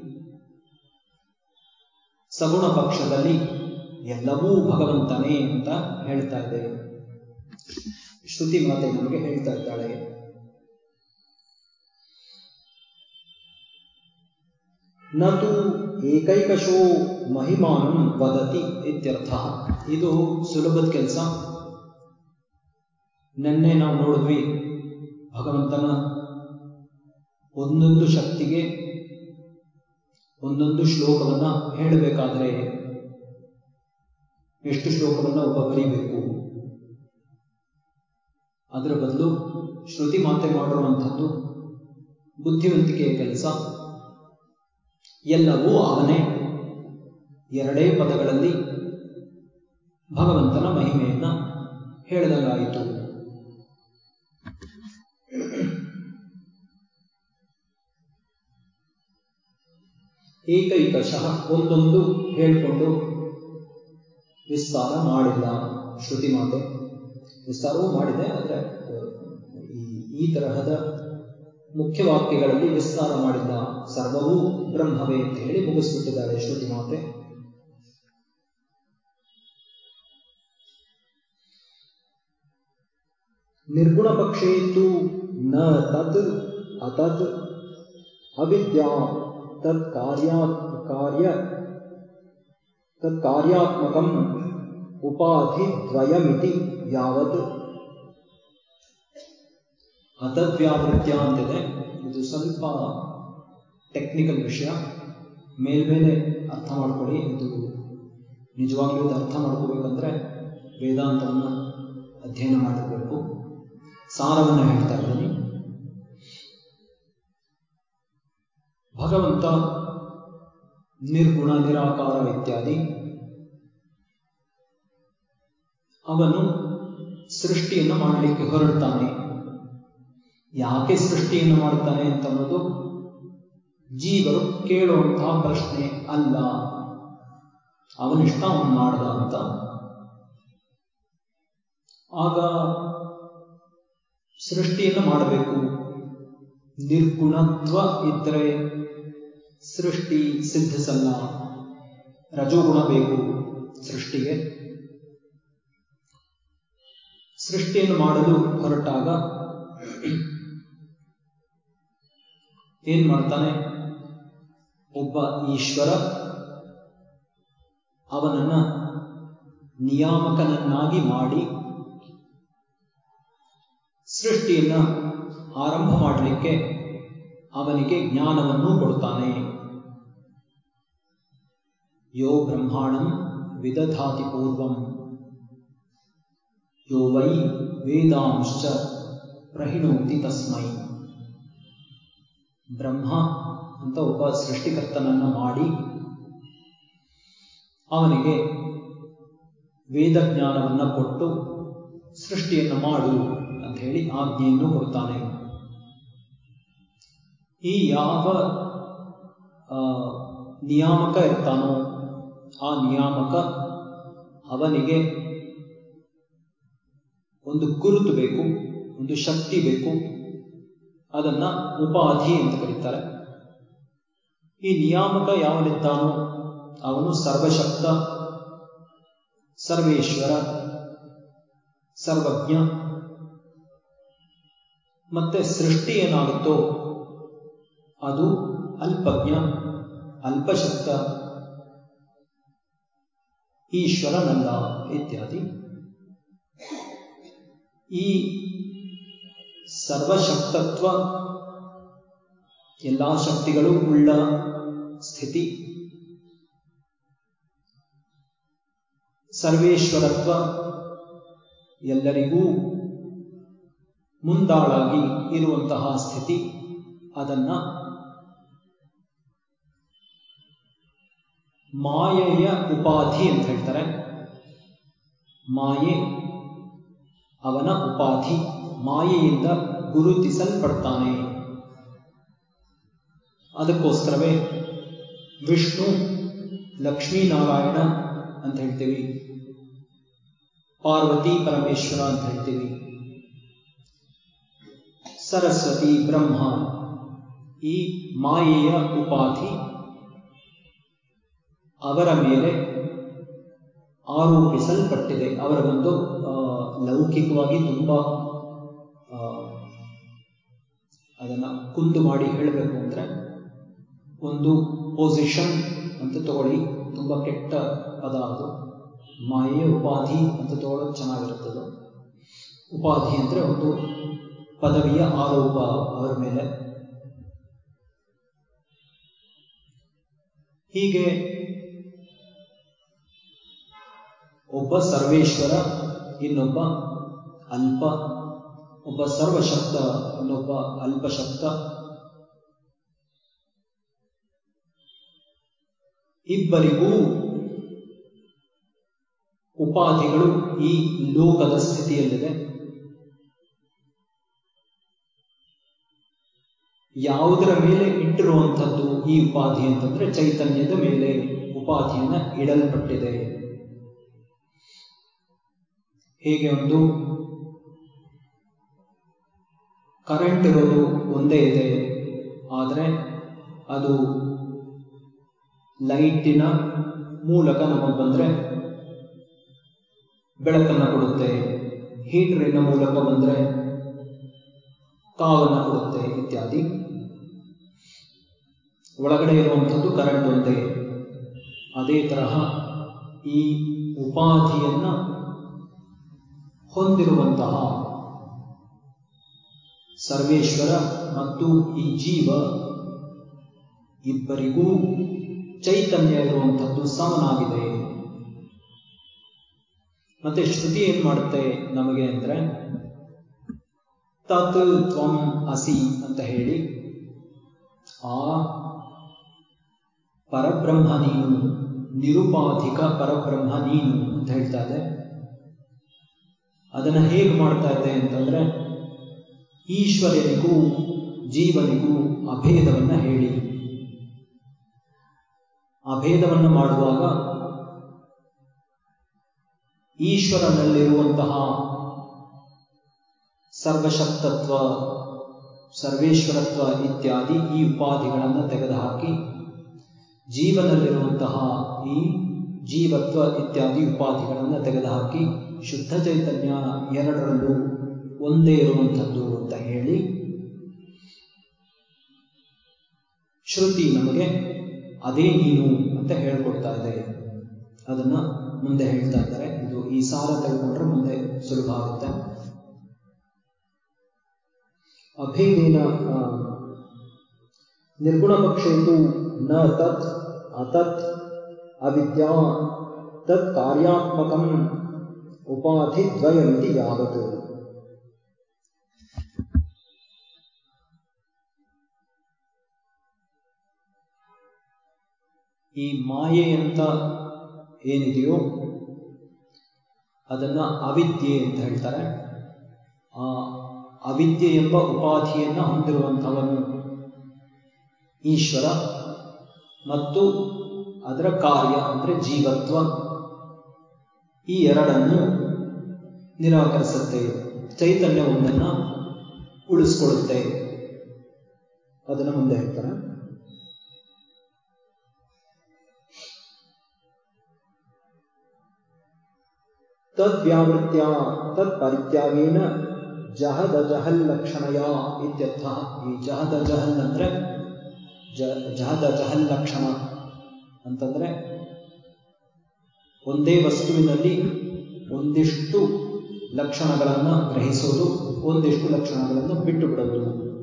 Speaker 1: ಸಗುಣ ಪಕ್ಷದಲ್ಲಿ ಎಲ್ಲವೂ ಭಗವಂತನೇ ಅಂತ ಹೇಳ್ತಾ ಇದೆ ಶ್ರುತಿ ಮಾತೆ ನಮಗೆ ಹೇಳ್ತಾ ಇದ್ದಾಳೆ ನತು ಏಕೈಕಶೋ ಮಹಿಮಾನಂ ವದತಿ ಇತ್ಯರ್ಥ ಇದು ಸುಲಭದ ಕೆಲಸ ನಿನ್ನೆ ನಾವು ನೋಡಿದ್ವಿ ಭಗವಂತನ ಒಂದೊಂದು ಶಕ್ತಿಗೆ ಒಂದೊಂದು ಶ್ಲೋಕವನ್ನ ಹೇಳಬೇಕಾದ್ರೆ ಎಷ್ಟು ಶ್ಲೋಕವನ್ನ ಒಬ್ಬ ಬರೀಬೇಕು ಅದರ ಬದಲು ಶ್ರುತಿ ಮಾತೆ ಮಾಡಿರುವಂಥದ್ದು ಬುದ್ಧಿವಂತಿಕೆಯ ಕೆಲಸ ಎಲ್ಲವೂ ಅವನೇ ಎರಡೇ ಪದಗಳಲ್ಲಿ ಭಗವಂತನ ಮಹಿಮೆಯನ್ನ ಹೇಳಿದಂಗಾಯಿತು ಏಕೈಕಶಃ ಒಂದೊಂದು ಹೇಳಿಕೊಂಡು ವಿಸ್ತಾರ ಮಾಡಿಲ್ಲ ಶ್ರುತಿ ಮಾತೆ ವಿಸ್ತಾರವೂ ಮಾಡಿದೆ ಆದರೆ ಈ ತರಹದ ಮುಖ್ಯ ವಾಕ್ಯಗಳಲ್ಲಿ ವಿಸ್ತಾರ ಮಾಡಿಲ್ಲ ಸರ್ವವೂ ಬ್ರಹ್ಮವೇ ಅಂತ ಹೇಳಿ ಮುಗಿಸ್ಬಿಟ್ಟಿದ್ದಾಳೆ ಶ್ರುತಿ ಮಾತೆ ನಿರ್ಗುಣ ಪಕ್ಷೇ ತು ನ ತತ್ ಅತತ್ ಅವಿದ್ಯಾ ತತ್ ಕಾರ್ಯಾ ಕಾರ್ಯ ತತ್ ಕಾರ್ಯಾತ್ಮಕಂ ಉಪಾಧಿ ದ್ವಯಮಿತಿ ಯಾವತ್ ಅತದ್ವ್ಯಾವೃತ್ಯ ಅಂತಿದೆ ಇದು ಸ್ವಲ್ಪ ಟೆಕ್ನಿಕಲ್ ವಿಷಯ ಮೇಲ್ಮೇಲೆ ಅರ್ಥ ಮಾಡ್ಕೊಳ್ಳಿ ಇದು ನಿಜವಾಗ್ಲೂ ಇದು ಅರ್ಥ ಮಾಡ್ಕೋಬೇಕಂದ್ರೆ ವೇದಾಂತವನ್ನು ಅಧ್ಯಯನ ಮಾಡಿರಬೇಕು ಸಾರವನ್ನು ಹೇಳ್ತಾ ಇದ್ದೀನಿ ಭಗವಂತ ನಿರ್ಗುಣ ನಿರಾಕಾರ ಇತ್ಯಾದಿ ಅವನು ಸೃಷ್ಟಿಯನ್ನು ಮಾಡಲಿಕ್ಕೆ ಹೊರಡ್ತಾನೆ ಯಾಕೆ ಸೃಷ್ಟಿಯನ್ನು ಮಾಡ್ತಾನೆ ಅಂತ ಅನ್ನೋದು ಜೀವರು ಕೇಳುವಂತಹ ಪ್ರಶ್ನೆ ಅಲ್ಲ ಅವನಿಷ್ಟ ಅವನು ಮಾಡ್ದ ಅಂತ ಆಗ ಸೃಷ್ಟಿಯನ್ನು ಮಾಡಬೇಕು ನಿರ್ಗುಣತ್ವ ಇದ್ದರೆ ಸೃಷ್ಟಿ ಸಿದ್ಧಿಸಲ್ಲ ರಜೋಗುಣ ಬೇಕು ಸೃಷ್ಟಿಗೆ ಸೃಷ್ಟಿಯನ್ನು ಮಾಡಲು ಹೊರಟಾಗ ಏನ್ ಮಾಡ್ತಾನೆ ಒಬ್ಬ ಈಶ್ವರ ಅವನನ್ನ ನಿಯಾಮಕನನ್ನಾಗಿ ಮಾಡಿ ಸೃಷ್ಟಿಯನ್ನ ಆರಂಭ ಮಾಡಲಿಕ್ಕೆ ಅವನಿಗೆ ಜ್ಞಾನವನ್ನು ಕೊಡ್ತಾನೆ ಯೋ ಬ್ರಹ್ಮಾಣಂ ವಿದಧಾತಿ ಪೂರ್ವಂ ಯೋ ವೈ ವೇದಾಂಶ್ಚ ಪ್ರಹಿಣೋತಿ ತಸ್ಮೈ ಬ್ರಹ್ಮ ಅಂತ ಒಬ್ಬ ಸೃಷ್ಟಿಕರ್ತನನ್ನ ಮಾಡಿ ಅವನಿಗೆ ವೇದ ಜ್ಞಾನವನ್ನ ಕೊಟ್ಟು ಸೃಷ್ಟಿಯನ್ನು ಮಾಡು ಅಂತ ಹೇಳಿ ಆಜ್ಞೆಯನ್ನು ಕೊಡ್ತಾನೆ ಈ ಯಾವ ನಿಯಾಮಕ ಇರ್ತಾನೋ ಆ ನಿಯಾಮಕ ಅವನಿಗೆ ಒಂದು ಗುರುತು ಬೇಕು ಒಂದು ಶಕ್ತಿ ಬೇಕು ಅದನ್ನ ಉಪಾಧಿ ಅಂತ ಕರೀತಾರೆ ಈ ನಿಯಾಮಕ ಯಾವನಿದ್ದಾನೋ ಅವನು ಸರ್ವಶಕ್ತ ಸರ್ವೇಶ್ವರ ಸರ್ವಜ್ಞ ಮತ್ತೆ ಸೃಷ್ಟಿ ಏನಾಗುತ್ತೋ ಅದು ಅಲ್ಪಜ್ಞ ಅಲ್ಪಶಕ್ತ ಈಶ್ವರನಲ್ಲ ಇತ್ಯಾದಿ ಈ ಸರ್ವಶಕ್ತತ್ವ ಎಲ್ಲ ಶಕ್ತಿಗಳು ಉಳ್ಳ ಸ್ಥಿತಿ ಸರ್ವೇಶ್ವರತ್ವ ಎಲ್ಲರಿಗೂ ಮುಂದಾಳಾಗಿ ಇರುವಂತಹ ಸ್ಥಿತಿ ಅದನ್ನ ಮಾಯೆಯ ಉಪಾಧಿ ಅಂತ ಹೇಳ್ತಾರೆ ಮಾಯೆ ಅವನ ಉಪಾಧಿ ಮಾಯೆಯಿಂದ ಗುರುತಿಸಲ್ಪಡ್ತಾನೆ ಅದಕ್ಕೋಸ್ಕರವೇ ವಿಷ್ಣು ಲಕ್ಷ್ಮೀನಾರಾಯಣ ಅಂತ ಹೇಳ್ತೀವಿ ಪಾರ್ವತಿ ಪರಮೇಶ್ವರ ಅಂತ ಹೇಳ್ತೀವಿ ಸರಸ್ವತಿ ಬ್ರಹ್ಮ ಈ ಮಾಯೆಯ ಉಪಾಧಿ ಅವರ ಮೇಲೆ ಆರೋಪಿಸಲ್ಪಟ್ಟಿದೆ ಅವರ ಒಂದು ಲೌಕಿಕವಾಗಿ ತುಂಬಾ ಅದನ್ನ ಕುಂದು ಮಾಡಿ ಹೇಳಬೇಕು ಅಂದ್ರೆ ಒಂದು ಪೊಸಿಷನ್ ಅಂತ ತಗೊಳ್ಳಿ ತುಂಬ ಕೆಟ್ಟ ಪದ ಅದು ಮಾಯೆ ಉಪಾಧಿ ಅಂತ ತಗೊಳ್ಳೋದು ಚೆನ್ನಾಗಿರುತ್ತದು ಉಪಾಧಿ ಅಂದರೆ ಒಂದು ಪದವಿಯ ಆರೋಪ ಅವರ ಮೇಲೆ ಹೀಗೆ ಒಬ್ಬ ಸರ್ವೇಶ್ವರ ಇನ್ನೊಬ್ಬ ಅಲ್ಪ ಒಬ್ಬ ಸರ್ವಶಕ್ತ ಇನ್ನೊಬ್ಬ ಅಲ್ಪಶಕ್ತ ಇಬ್ಬರಿಗೂ ಉಪಾಧಿಗಳು ಈ ಲೋಕದ ಸ್ಥಿತಿಯಲ್ಲಿದೆ ಯಾವುದರ ಮೇಲೆ ಇಟ್ಟಿರುವಂಥದ್ದು ಈ ಉಪಾಧಿ ಅಂತಂದ್ರೆ ಚೈತನ್ಯದ ಮೇಲೆ ಉಪಾಧಿಯನ್ನ ಇಡಲ್ಪಟ್ಟಿದೆ ಹೇಗೆ ಒಂದು ಕರೆಂಟ್ ಇರೋದು ಒಂದೇ ಇದೆ ಆದರೆ ಅದು ಲೈಟಿನ ಮೂಲಕ ನಮಗೆ ಬಂದರೆ ಬೆಳಕನ್ನು ಕೊಡುತ್ತೆ ಹೀಟರಿನ ಮೂಲಕ ಬಂದರೆ ಕಾವನ್ನು ಕೊಡುತ್ತೆ ಇತ್ಯಾದಿ ಒಳಗಡೆ ಇರುವಂಥದ್ದು ಕರೆಂಟ್ ಒಂದೇ ಅದೇ ತರಹ ಈ ಉಪಾಧಿಯನ್ನ ಹೊಂದಿರುವಂತಹ ಸರ್ವೇಶ್ವರ ಮತ್ತು ಈ ಜೀವ ಇಬ್ಬರಿಗೂ ಚೈತನ್ಯ ಇರುವಂಥದ್ದು ಸಮನಾಗಿದೆ ಮತ್ತೆ ಶ್ರುತಿ ಏನ್ ಮಾಡುತ್ತೆ ನಮಗೆ ಅಂದ್ರೆ ತತ್ ತ್ವಂ ಅಸಿ ಅಂತ ಹೇಳಿ ಆ ಪರಬ್ರಹ್ಮ ನೀನು ನಿರುಪಾಧಿಕ ಪರಬ್ರಹ್ಮ ನೀನು ಅಂತ ಹೇಳ್ತಾ ಇದೆ ಅದನ್ನ ಹೇಗೆ ಮಾಡ್ತಾ ಇದೆ ಅಂತಂದ್ರೆ ಈಶ್ವರನಿಗೂ ಜೀವನಿಗೂ ಅಭೇದವನ್ನ ಹೇಳಿ ಅಭೇದವನ್ನು ಮಾಡುವಾಗ ಈಶ್ವರನಲ್ಲಿರುವಂತಹ ಸರ್ವಶಕ್ತತ್ವ ಸರ್ವೇಶ್ವರತ್ವ ಇತ್ಯಾದಿ ಈ ಉಪಾಧಿಗಳನ್ನು ತೆಗೆದುಹಾಕಿ ಜೀವನಲ್ಲಿರುವಂತಹ ಈ ಜೀವತ್ವ ಇತ್ಯಾದಿ ಉಪಾಧಿಗಳನ್ನು ತೆಗೆದುಹಾಕಿ ಶುದ್ಧ ಚೈತನ್ಯ ಎರಡರಲ್ಲೂ ಒಂದೇ ಇರುವಂಥದ್ದು ಅಂತ ಹೇಳಿ ಶ್ರುತಿ ನಮಗೆ ಅದೇ ನೀನು ಅಂತ ಹೇಳ್ಕೊಡ್ತಾ ಇದೆ ಅದನ್ನ ಮುಂದೆ ಹೇಳ್ತಾ ಇದ್ದಾರೆ ಇದು ಈ ಸಾರ ತೆಗೆದುಕೊಂಡ್ರೆ ಮುಂದೆ ಸುಲಭ ಆಗುತ್ತೆ ಅಭೇದೇನ ನಿರ್ಗುಣ ಪಕ್ಷೇತು ನ ತತ್ ಅತತ್ ಅವಿದ್ಯಾ ತತ್ ಕಾರ್ಯಾತ್ಮಕಂ ಉಪಾಧಿ ದ್ವಯಮಿತಿ ಯಾವತ್ ಈ ಮಾಯೆ ಅಂತ ಏನಿದೆಯೋ ಅದನ್ನ ಅವಿದ್ಯೆ ಅಂತ ಹೇಳ್ತಾರೆ ಆ ಅವಿದ್ಯೆ ಎಂಬ ಉಪಾಧಿಯನ್ನ ಹೊಂದಿರುವಂಥವನು ಈಶ್ವರ ಮತ್ತು ಅದರ ಕಾರ್ಯ ಅಂದರೆ ಜೀವತ್ವ ಈ ಎರಡನ್ನು ನಿರಾಕರಿಸುತ್ತೆ ಚೈತನ್ಯ ಒಂದನ್ನು ಉಳಿಸ್ಕೊಳ್ಳುತ್ತೆ ಅದನ್ನು ಮುಂದೆ ಹೇಳ್ತಾರೆ ತದ್ವ್ಯಾವೃತ್ಯ ತತ್ಪರಿತ್ಯಾಗೇನ ಜಹದ ಜಹಲ್ ಲಕ್ಷಣಯ ಇತ್ಯರ್ಥ ಈ ಜಹದ ಜಹಲ್ ಅಂದ್ರೆ ಜಹದ ಜಹಲ್ ಲಕ್ಷಣ ಅಂತಂದ್ರೆ ಒಂದೇ ವಸ್ತುವಿನಲ್ಲಿ ಒಂದಿಷ್ಟು ಲಕ್ಷಣಗಳನ್ನು ಗ್ರಹಿಸೋದು ಒಂದಿಷ್ಟು ಲಕ್ಷಣಗಳನ್ನು ಬಿಟ್ಟು ಬಿಡೋದು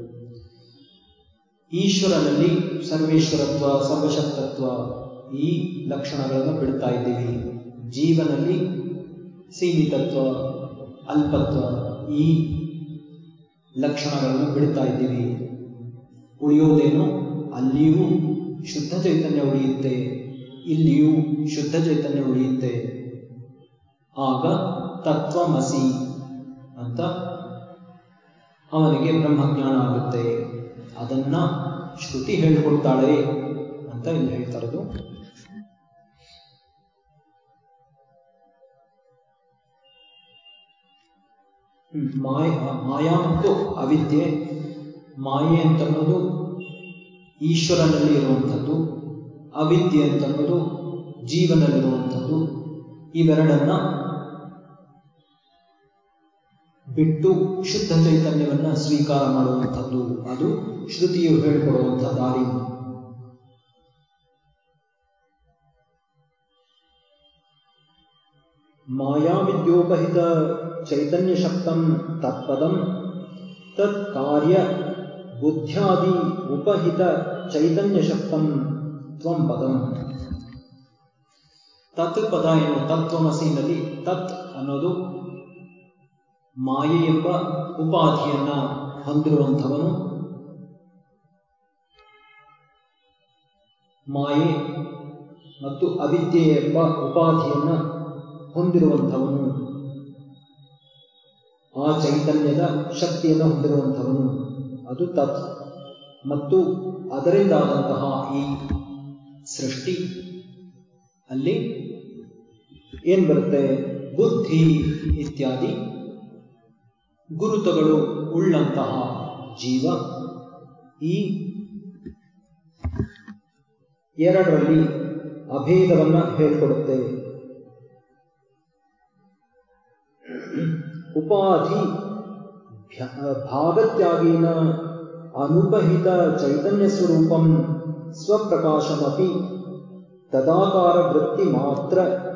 Speaker 1: ಈಶ್ವರನಲ್ಲಿ ಸರ್ವೇಶ್ವರತ್ವ ಸರ್ವಶಕ್ತತ್ವ ಈ ಲಕ್ಷಣಗಳನ್ನು ಬಿಡ್ತಾ ಇದ್ದೀವಿ ಜೀವನಲ್ಲಿ ಸೀಮಿತತ್ವ ಅಲ್ಪತ್ವ ಈ ಲಕ್ಷಣಗಳನ್ನು ಬಿಡ್ತಾ ಇದ್ದೀವಿ ಉಳಿಯೋದೇನೋ ಅಲ್ಲಿಯೂ ಶುದ್ಧ ಚೈತನ್ಯ ಉಳಿಯುತ್ತೆ ಇಲ್ಲಿಯೂ ಶುದ್ಧ ಚೈತನ್ಯ ಉಳಿಯುತ್ತೆ ಆಗ ತತ್ವಮಸಿ ಅಂತ ಅವನಿಗೆ ಬ್ರಹ್ಮಜ್ಞಾನ ಆಗುತ್ತೆ ಅದನ್ನ ಶ್ರುತಿ ಹೇಳಿಕೊಡ್ತಾಳೆ ಅಂತ ಇಲ್ಲಿ ಹೇಳ್ತಾರದು ಮಾಯ ಮಾಯಾ ಮತ್ತು ಅವಿದ್ಯೆ ಮಾಯೆ ಅಂತನ್ನೋದು ಈಶ್ವರನಲ್ಲಿ ಇರುವಂಥದ್ದು ಅವಿದ್ಯೆ ಅಂತನ್ನೋದು ಜೀವನಲ್ಲಿರುವಂಥದ್ದು ಇವೆರಡನ್ನ ಬಿಟ್ಟು ಶುದ್ಧ ಚೈತನ್ಯವನ್ನ ಸ್ವೀಕಾರ ಮಾಡುವಂಥದ್ದು ಅದು ಶ್ರುತಿಯು ಹೇಳಿಕೊಡುವಂಥ ದಾರಿ ಮಾಯಾವಿದ್ಯೋಪಹಿತ ಚೈತನ್ಯ ಶಕ್ತಂ ತತ್ಪದಂ ತತ್ ಕಾರ್ಯ ಬುದ್ಧ್ಯಾದಿ ಉಪಹಿತ ಚೈತನ್ಯ ಶಕ್ತಂ ತ್ವಂ ಪದಂ ತತ್ ಪದ ಎನ್ನುವ ತತ್ವಮಸಿನಲ್ಲಿ ತತ್ ಅನ್ನೋದು ಮಾಯೆ ಎಂಬ ಉಪಾಧಿಯನ್ನ ಹೊಂದಿರುವಂಥವನು ಮಾಯೆ ಮತ್ತು ಅವಿದ್ಯೆ ಎಂಬ ಉಪಾಧಿಯನ್ನ ಹೊಂದಿರುವಂಥವನು ಆ ಚೈತನ್ಯದ ಶಕ್ತಿಯನ್ನು ಹೊಂದಿರುವಂಥವನು ಅದು ತತ್ ಮತ್ತು ಅದರಿಂದಾದಂತಹ ಈ ಸೃಷ್ಟಿ ಅಲ್ಲಿ ಏನ್ ಬರುತ್ತೆ ಬುದ್ಧಿ ಇತ್ಯಾದಿ ಗುರುತುಗಳು ಉಳ್ಳಂತಹ ಜೀವ ಈ ಎರಡರಲ್ಲಿ ಅಭೇದವನ್ನ ಹೇಳ್ಕೊಡುತ್ತೆ ಉಪಾಧಿ ಭಾಗತ್ಯಾಗೇನ ಅನುಪಹಿತ ಚೈತನ್ಯ ಸ್ವರೂಪಂ ಸ್ವಪ್ರಕಾಶಮಪಿ ತದಾಕಾರ ವೃತ್ತಿ ಮಾತ್ರ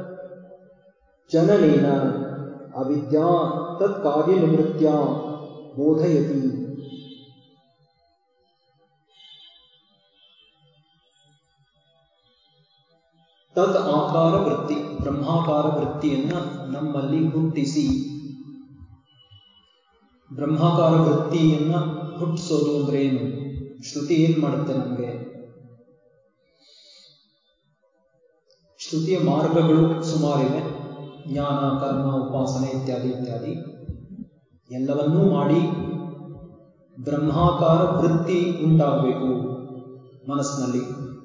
Speaker 1: ಜನನೇನ ಅವಿದ್ಯಾ ತತ್ ಕಾರ್ಯನಿವೃತ್ಯ ಬೋಧಯತಿ ತದ್ ಆಕಾರ ವೃತ್ತಿ ಬ್ರಹ್ಮಾಕಾರ ವೃತ್ತಿಯನ್ನ ನಮ್ಮಲ್ಲಿ ಹುಟ್ಟಿಸಿ ಬ್ರಹ್ಮಾಕಾರ ವೃತ್ತಿಯನ್ನ ಹುಟ್ಟಿಸೋದು ಅಂದ್ರೆ ಏನು ಶ್ರುತಿ ಏನ್ ಮಾಡುತ್ತೆ ನಮಗೆ ಶ್ರುತಿಯ ಮಾರ್ಗಗಳು ಸುಮಾರಿವೆ ಜ್ಞಾನ ಕರ್ಮ ಉಪಾಸನೆ ಇತ್ಯಾದಿ ಇತ್ಯಾದಿ ಎಲ್ಲವನ್ನೂ ಮಾಡಿ ಬ್ರಹ್ಮಾಕಾರ ವೃತ್ತಿ ಉಂಟಾಗಬೇಕು ಮನಸ್ಸಿನಲ್ಲಿ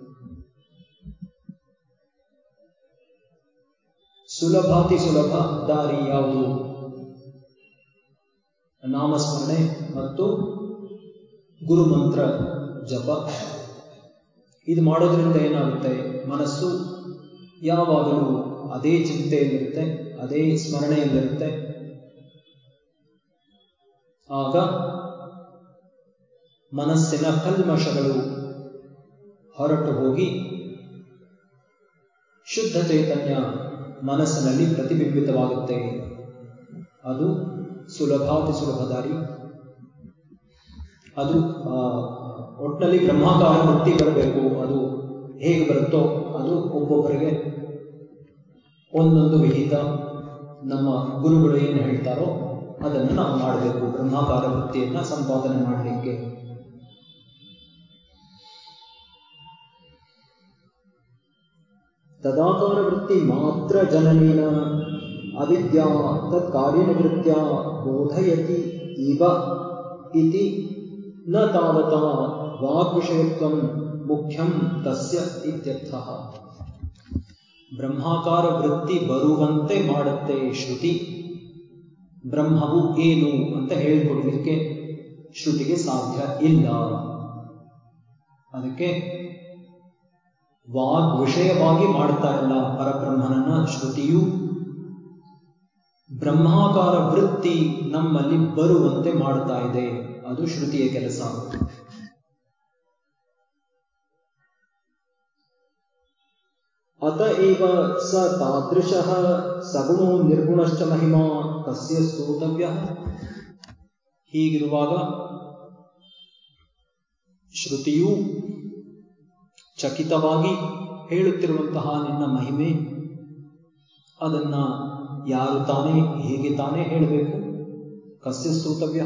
Speaker 1: ಸುಲಭಾತಿ ಸುಲಭ ದಾರಿ ಯಾವುದು ನಾಮಸ್ಮರಣೆ ಮತ್ತು ಗುರುಮಂತ್ರ ಜಪ ಇದು ಮಾಡೋದ್ರಿಂದ ಏನಾಗುತ್ತೆ ಮನಸ್ಸು ಯಾವಾಗಲೂ ಅದೇ ಚಿಂತೆಯಲ್ಲಿರುತ್ತೆ ಅದೇ ಸ್ಮರಣೆಯಲ್ಲಿರುತ್ತೆ ಆಗ ಮನಸ್ಸಿನ ಕಲ್ಮಶಗಳು ಹೊರಟು ಹೋಗಿ ಶುದ್ಧ ಚೈತನ್ಯ ಮನಸ್ಸಿನಲ್ಲಿ ಪ್ರತಿಬಿಂಬಿತವಾಗುತ್ತೆ ಅದು ಸುಲಭಾತಿ ಸುಲಭ ದಾರಿ ಅದು ಒಟ್ಟಿನಲ್ಲಿ ಬ್ರಹ್ಮಾಕಾರ ವೃತ್ತಿ ಬರಬೇಕು ಅದು ಹೇಗೆ ಬರುತ್ತೋ ಅದು ಒಬ್ಬೊಬ್ಬರಿಗೆ ಒಂದೊಂದು ವಿಹಿತ ನಮ್ಮ ಗುರುಗಳು ಏನು ಹೇಳ್ತಾರೋ ಅದನ್ನು ನಾವು ಮಾಡಬೇಕು ಬ್ರಹ್ಮಾಕಾರ ವೃತ್ತಿಯನ್ನ ಸಂಪಾದನೆ ಮಾಡಲಿಕ್ಕೆ ತದಾಕಾರ ವೃತ್ತಿ ಮಾತ್ರ ಜನನೇನ ಅವಿದ್ಯಾ ತತ್ ಕಾರ್ಯನಿವೃತ್ಯ ಬೋಧಯತಿ ಇವ ಇತಿ ನ ತಾವತಾ ವಾಗ್ವಿಷಯತ್ವಂ ಮುಖ್ಯಂ ತಸ್ಯ ಇತ್ಯರ್ಥಃ ಬ್ರಹ್ಮಾಕಾರ ವೃತ್ತಿ ಬರುವಂತೆ ಮಾಡುತ್ತೆ ಶ್ರುತಿ ಬ್ರಹ್ಮವು ಏನು ಅಂತ ಹೇಳಿಕೊಡ್ಲಿಕ್ಕೆ ಶ್ರುತಿಗೆ ಸಾಧ್ಯ ಇಲ್ಲ ಅದಕ್ಕೆ ವಾಗ್ ವಿಷಯವಾಗಿ ಮಾಡ್ತಾ ಇಲ್ಲ ಪರಬ್ರಹ್ಮನನ್ನ ಶ್ರುತಿಯು ಬ್ರಹ್ಮಾಕಾರ ವೃತ್ತಿ ನಮ್ಮಲ್ಲಿ ಬರುವಂತೆ ಮಾಡ್ತಾ ಇದೆ ಅದು ಶ್ರುತಿಯ ಕೆಲಸ ಅತ ಏವ ಸ ತಾದೃಶಃ ಸಗುಣೋ ನಿರ್ಗುಣಶ್ಚ ಮಹಿಮಾ ಕಸ್ಯ ಸ್ತೋತವ್ಯ ಹೀಗಿರುವಾಗ ಶ್ರುತಿಯು ಚಕಿತವಾಗಿ ಹೇಳುತ್ತಿರುವಂತಹ ನಿನ್ನ ಮಹಿಮೆ ಅದನ್ನ ಯಾರು ತಾನೇ ಹೇಗೆ ತಾನೇ ಹೇಳಬೇಕು ಕಸ್ಯ ಸ್ತೋತವ್ಯ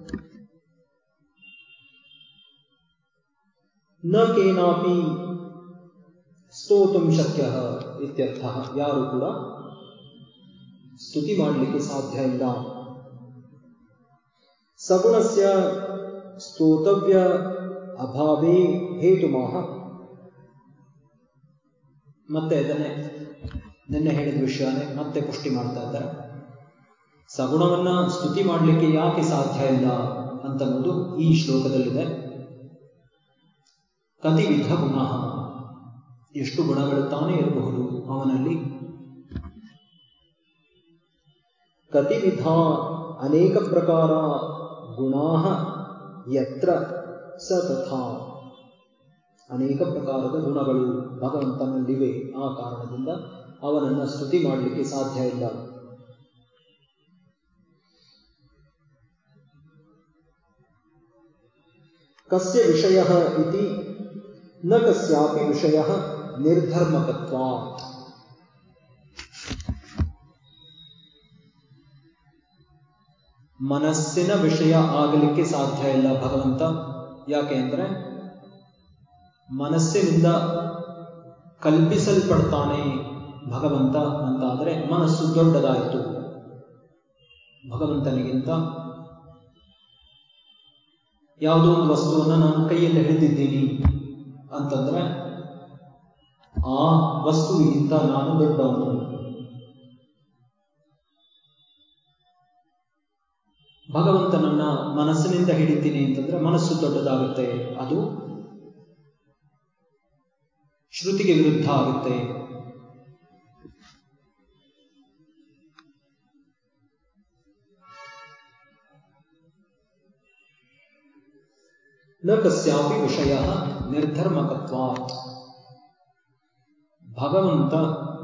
Speaker 1: ನ ಕೇನಾಪಿ ಸ್ತೋತುಂ ಶಕ್ಯ ಇತ್ಯರ್ಥ ಯಾರು ಕೂಡ ಸ್ತುತಿ ಮಾಡಲಿಕ್ಕೆ ಸಾಧ್ಯ ಇಲ್ಲ ಸಗುಣಸ್ಯ ಸ್ತೋತವ್ಯ ಅಭಾವೇ ಹೇತುಮಾಹ ಮತ್ತೆ ಅದನ್ನೇ ನಿನ್ನೆ ಹೇಳಿದ ವಿಷಯನೇ ಮತ್ತೆ ಪುಷ್ಟಿ ಮಾಡ್ತಾ ಇದ್ದಾರೆ ಸಗುಣವನ್ನ ಸ್ತುತಿ ಮಾಡಲಿಕ್ಕೆ ಯಾಕೆ ಸಾಧ್ಯ ಇಲ್ಲ ಅಂತನ್ನೋದು ಈ ಶ್ಲೋಕದಲ್ಲಿದೆ ಕತಿವಿಧ ಗುಣ ಎಷ್ಟು ಗುಣಗಳು ತಾನೇ ಇರಬಹುದು ಅವನಲ್ಲಿ ಕತಿವಿಧ ಅನೇಕ ಪ್ರಕಾರ ಗುಣಾ ಯತ್ರ ಸ ತಥಾ ಅನೇಕ ಪ್ರಕಾರದ ಗುಣಗಳು ಭಗವಂತನಲ್ಲಿವೆ ಆ ಕಾರಣದಿಂದ ಅವನನ್ನ ಸ್ತುತಿ ಮಾಡಲಿಕ್ಕೆ ಸಾಧ್ಯ ಇಲ್ಲ ಕಸ್ಯ ವಿಷಯ ಇತಿ ನ ಕಸ್ಯಾಪಿ ವಿಷಯ ನಿರ್ಧರ್ಮಕತ್ವಾತ್ ಮನಸ್ಸಿನ ವಿಷಯ ಆಗಲಿಕ್ಕೆ ಸಾಧ್ಯ ಇಲ್ಲ ಭಗವಂತ ಯಾಕೆ ಅಂದ್ರೆ ಮನಸ್ಸಿನಿಂದ ಕಲ್ಪಿಸಲ್ಪಡ್ತಾನೆ ಭಗವಂತ ಅಂತಾದರೆ ಮನಸ್ಸು ದೊಡ್ಡದಾಯಿತು ಭಗವಂತನಿಗಿಂತ ಯಾವುದೋ ಒಂದು ವಸ್ತುವನ್ನು ನಾನು ಕೈಯಲ್ಲಿ ಹಿಡಿದಿದ್ದೀನಿ ಅಂತಂದ್ರೆ ಆ ವಸ್ತುವಿಗಿಂತ ನಾನು ದೊಡ್ಡವನು ಭಗವಂತನನ್ನ ಮನಸ್ಸಿನಿಂದ ಹಿಡಿತೀನಿ ಅಂತಂದ್ರೆ ಮನಸ್ಸು ದೊಡ್ಡದಾಗುತ್ತೆ ಅದು ಶ್ರುತಿಗೆ ವಿರುದ್ಧ ಆಗುತ್ತೆ ನ ಕಸ್ಯಾಪಿ ವಿಷಯ ನಿರ್ಧರ್ಮಕತ್ವಾತ್ ಭಗವಂತ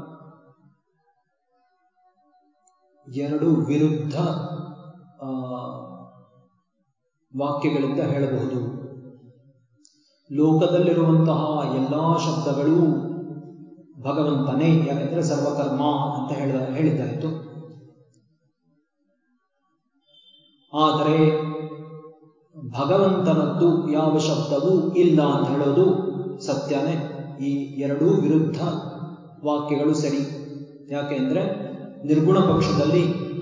Speaker 1: ಎರಡು ವಿರುದ್ಧ ವಾಕ್ಯಗಳಿಂದ ಹೇಳಬಹುದು ಲೋಕದಲ್ಲಿರುವಂತಹ ಎಲ್ಲಾ ಶಬ್ದಗಳು ಭಗವಂತನೇ ಯಾಕಂದ್ರೆ ಸರ್ವಕರ್ಮ ಅಂತ ಹೇಳಿದ ಹೇಳಿದ್ದಾಯಿತು ಆದರೆ ಭಗವಂತನದ್ದು ಯಾವ ಶಬ್ದವೂ ಇಲ್ಲ ಅಂತ ಹೇಳೋದು ಸತ್ಯನೇ ಈ ಎರಡೂ ವಿರುದ್ಧ ವಾಕ್ಯಗಳು ಸರಿ ಯಾಕೆಂದ್ರೆ ನಿರ್ಗುಣ ಪಕ್ಷದಲ್ಲಿ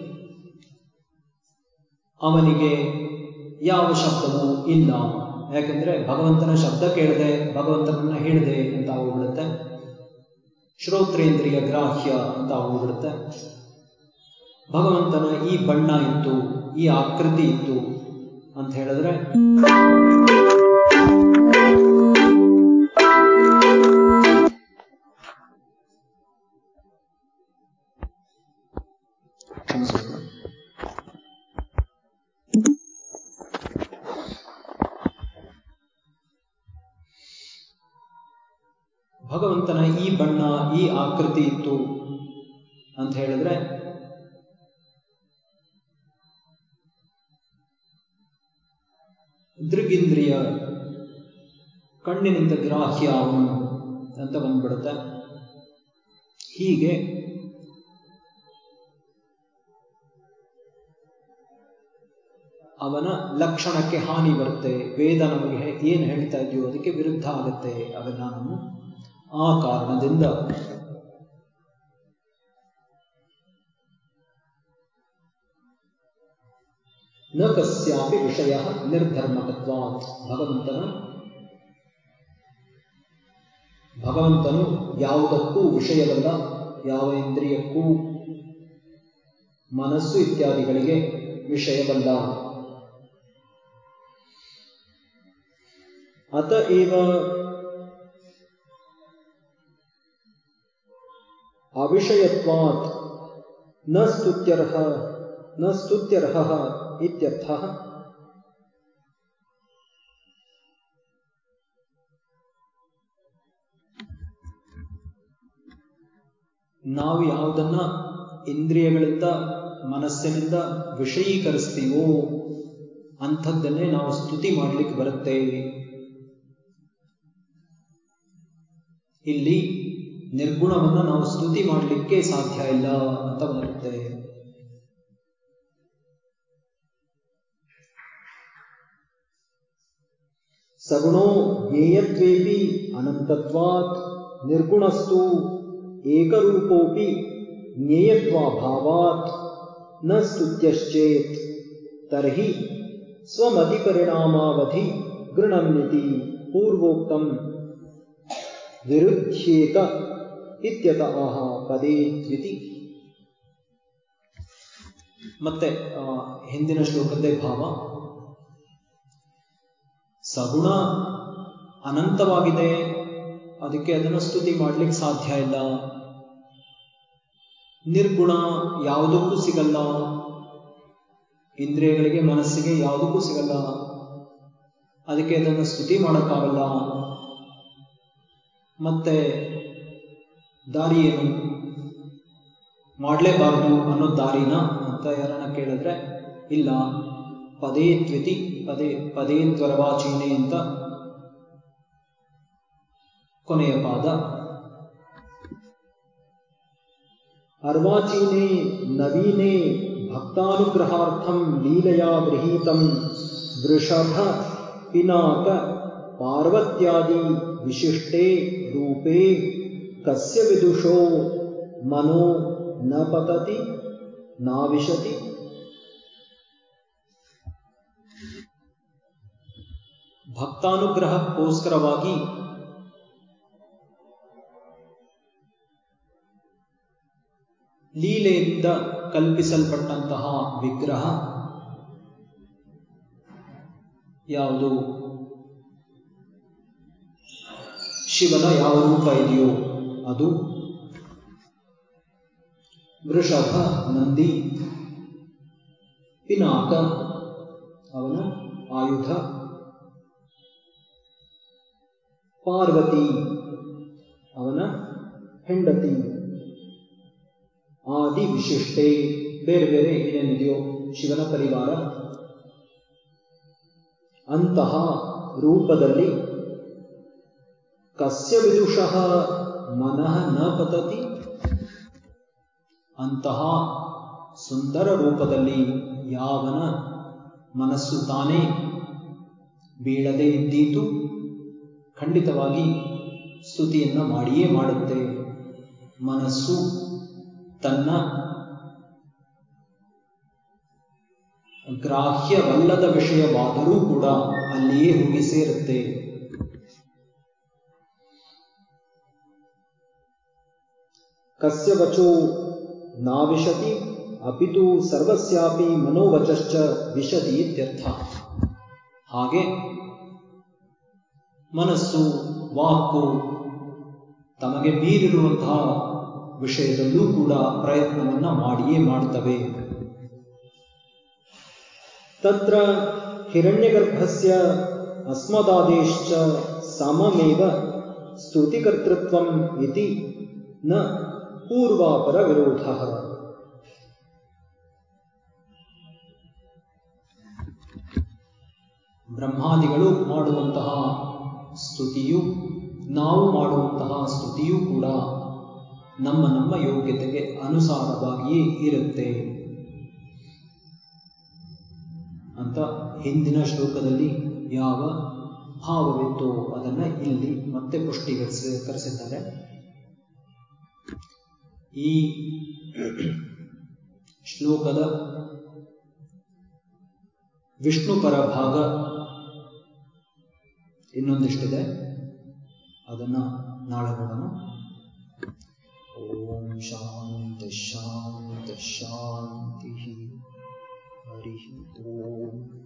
Speaker 1: ಅವನಿಗೆ ಯಾವ ಶಬ್ದವೂ ಇಲ್ಲ ಯಾಕೆಂದ್ರೆ ಭಗವಂತನ ಶಬ್ದ ಕೇಳದೆ ಭಗವಂತನನ್ನ ಹೇಳಿದೆ ಅಂತ ಹೋಗ್ಬಿಡುತ್ತೆ ಶ್ರೋತ್ರೇಂದ್ರಿಯ ಗ್ರಾಹ್ಯ ಅಂತ ಹೋಗ್ಬಿಡುತ್ತೆ ಭಗವಂತನ ಈ ಬಣ್ಣ ಇತ್ತು ಈ ಆಕೃತಿ ಇತ್ತು ಅಂತ ಹೇಳಿದ್ರೆ ಭಗವಂತನ ಈ ಬಣ್ಣ ಈ ಆಕೃತಿ ಇತ್ತು ಅಂತ ಹೇಳಿದ್ರೆ ದೃಗಿಂದ್ರಿಯ ಕಣ್ಣಿನಿಂದ ಗ್ರಾಹ್ಯ ಅವನು ಅಂತ ಬಂದ್ಬಿಡುತ್ತೆ ಹೀಗೆ ಅವನ ಲಕ್ಷಣಕ್ಕೆ ಹಾನಿ ಬರುತ್ತೆ ವೇದ ನಮಗೆ ಏನು ಹೇಳ್ತಾ ಇದೆಯೋ ಅದಕ್ಕೆ ವಿರುದ್ಧ ಆಗುತ್ತೆ ಅವೆಲ್ಲ ನಾವು ಆ ಕಾರಣದಿಂದ ನ ಕಸ್ಯಾಪಿ ವಿಷಯ ನಿರ್ಧರ್ಮಕತ್ವಾತ್ ಭಗವಂತನ ಭಗವಂತನು ಯಾವುದಕ್ಕೂ ವಿಷಯವಲ್ಲ ಯಾವ ಇಂದ್ರಿಯಕ್ಕೂ ಮನಸ್ಸು ಇತ್ಯಾದಿಗಳಿಗೆ ವಿಷಯವಲ್ಲ ಅತ ಏವ ಅವಿಷಯತ್ವಾತ್ ನ ಸ್ತುತ್ಯರ್ಹ ನ ಸ್ತುತ್ಯರ್ಹ ಇತ್ಯರ್ಥ ನಾವು ಯಾವುದನ್ನ ಇಂದ್ರಿಯಗಳಿಂದ ಮನಸ್ಸಿನಿಂದ ವಿಷಯೀಕರಿಸ್ತೀವೋ ಅಂಥದ್ದನ್ನೇ ನಾವು ಸ್ತುತಿ ಮಾಡಲಿಕ್ಕೆ ಬರುತ್ತೆ ಇಲ್ಲಿ ನಿರ್ಗುಣವನ್ನು ನಾವು ಸ್ತುತಿ ಮಾಡಲಿಕ್ಕೆ ಸಾಧ್ಯ ಇಲ್ಲ ಅಂತ ಬರುತ್ತೆ ಸಗುಣೋ ಜ್ಞೇಯತ್ವೇಪಿ ಅನಂತತ್ವಾತ್ ನಿರ್ಗುಣಸ್ತು ಏಕರೂಪೋಪಿ ಜ್ಞೇಯತ್ವಾಭಾವಾತ್ ನ ಸ್ತುತ್ಯಶ್ಚೇತ್ ತರ್ಹಿ ಸ್ವಮತಿಪರಿಣಾಮಾವಧಿ ಗೃಣನ್ನಿತಿ ಪೂರ್ವೋಕ್ತಂ ವಿರುಧ್ಯೇತ ಇತ್ಯತ ಆಹ ಪದೇ ದ್ವಿತಿ ಮತ್ತೆ ಹಿಂದಿನ ಶ್ಲೋಕದ್ದೇ ಭಾವ ಸಗುಣ ಅನಂತವಾಗಿದೆ ಅದಕ್ಕೆ ಅದನ್ನು ಸ್ತುತಿ ಮಾಡಲಿಕ್ಕೆ ಸಾಧ್ಯ ಇಲ್ಲ ನಿರ್ಗುಣ ಯಾವುದಕ್ಕೂ ಸಿಗಲ್ಲ ಇಂದ್ರಿಯಗಳಿಗೆ ಮನಸ್ಸಿಗೆ ಯಾವುದಕ್ಕೂ ಸಿಗಲ್ಲ ಅದಕ್ಕೆ ಅದನ್ನು ಸ್ತುತಿ ಮಾಡೋಕ್ಕಾಗಲ್ಲ ಮತ್ತೆ ದಾರಿ ಏನು ಮಾಡಲೇಬಾರದು ಅನ್ನೋ ದಾರಿನ ಅಂತ ಯಾರನ್ನ ಕೇಳಿದ್ರೆ ಇಲ್ಲ ಪದೇ ತ್ವಿತಿ ಪದೇ ಪದೇ ತ್ವರವಾಚೀನೆ ಅಂತ ಕೊನೆಯ ಪಾದ अर्वाचीने नवीने भक्तानुग्रहार्थं लीलया गृहीतं वृषभ पिनाक पार्वत्यादि विशिष्टे रूपे कस्य विदुषो मनो न पतति नाविशति ಭಕ್ತಾನುಗ್ರಹಕ್ಕೋಸ್ಕರವಾಗಿ ಲೀಲೆಯಿಂದ ಕಲ್ಪಿಸಲ್ಪಟ್ಟಂತಹ ವಿಗ್ರಹ ಯಾವುದು ಶಿವನ ಯಾವ ರೂಪ ಇದೆಯೋ ಅದು ವೃಷಭ ನಂದಿ ಪಿನಾಕ ಅವನ ಆಯುಧ ಪಾರ್ವತಿ ಅವನ ಹೆಂಡತಿ ಆದಿ ವಿಶಿಷ್ಟೆ ಬೇರೆ ಬೇರೆ ಏನೇನಿದೆಯೋ ಶಿವನ ಪರಿವಾರ ಅಂತಹ ರೂಪದಲ್ಲಿ ಕಸ್ಯ ವಿದುಷಃ ಮನಃ ನ ಪತತಿ ಅಂತಹ ಸುಂದರ ರೂಪದಲ್ಲಿ ಯಾವನ ಮನಸ್ಸು ತಾನೇ ಬೀಳದೆ ಇದ್ದೀತು ಖಂಡಿತವಾಗಿ ಸ್ತುತಿಯನ್ನ ಮಾಡಿಯೇ ಮಾಡುತ್ತೆ ಮನಸ್ಸು ತನ್ನ ಗ್ರಾಹ್ಯವಲ್ಲದ ವಿಷಯವಾದರೂ ಕೂಡ ಅಲ್ಲಿಯೇ ಹೋಗಿ ಸೇರುತ್ತೆ ಕಸ್ಯ ವಚೋ ನಾವಿಶತಿ ಅಪಿತು ಸರ್ವಸ್ಯಾಪಿ ಮನೋವಚಶ್ಚ ವಿಶತಿ ಇತ್ಯರ್ಥ ಹಾಗೆ ಮನಸ್ಸು ವಾಕು ತಮಗೆ ಮೀರಿರುವಂತಹ ವಿಷಯದಲ್ಲೂ ಕೂಡ ಪ್ರಯತ್ನವನ್ನ ಮಾಡಿಯೇ ಮಾಡ್ತವೆ ತತ್ರ ಹಿರಣ್ಯಗರ್ಭಸ್ಯ ಅಸ್ಮದಾದೇಶ್ಚ ಸಮಮೇವ ಸ್ತುತಿಕರ್ತೃತ್ವಂ ಇತಿ ನ ಪೂರ್ವಾಪರ ವಿರೋಧ ಬ್ರಹ್ಮಾದಿಗಳು ಮಾಡುವಂತಹ ಸ್ತುತಿಯು ನಾವು ಮಾಡುವಂತಹ ಸ್ತುತಿಯೂ ಕೂಡ ನಮ್ಮ ನಮ್ಮ ಯೋಗ್ಯತೆಗೆ ಅನುಸಾರವಾಗಿಯೇ ಇರುತ್ತೆ ಅಂತ ಹಿಂದಿನ ಶ್ಲೋಕದಲ್ಲಿ ಯಾವ ಭಾವವಿತ್ತೋ ಅದನ್ನ ಇಲ್ಲಿ ಮತ್ತೆ ಪುಷ್ಟೀಕರಿಸಿದ್ದಾರೆ ಈ ಶ್ಲೋಕದ ವಿಷ್ಣು ಪರ ಭಾಗ ಇನ್ನೊಂದಿಷ್ಟಿದೆ ಅದನ್ನ ನಾಳೆ ನೋಡೋಣ ಓಂ ಶಾಂತಿ ಶಾಂತಿ ಶಾಂತಿ ಹರಿ ಓಂ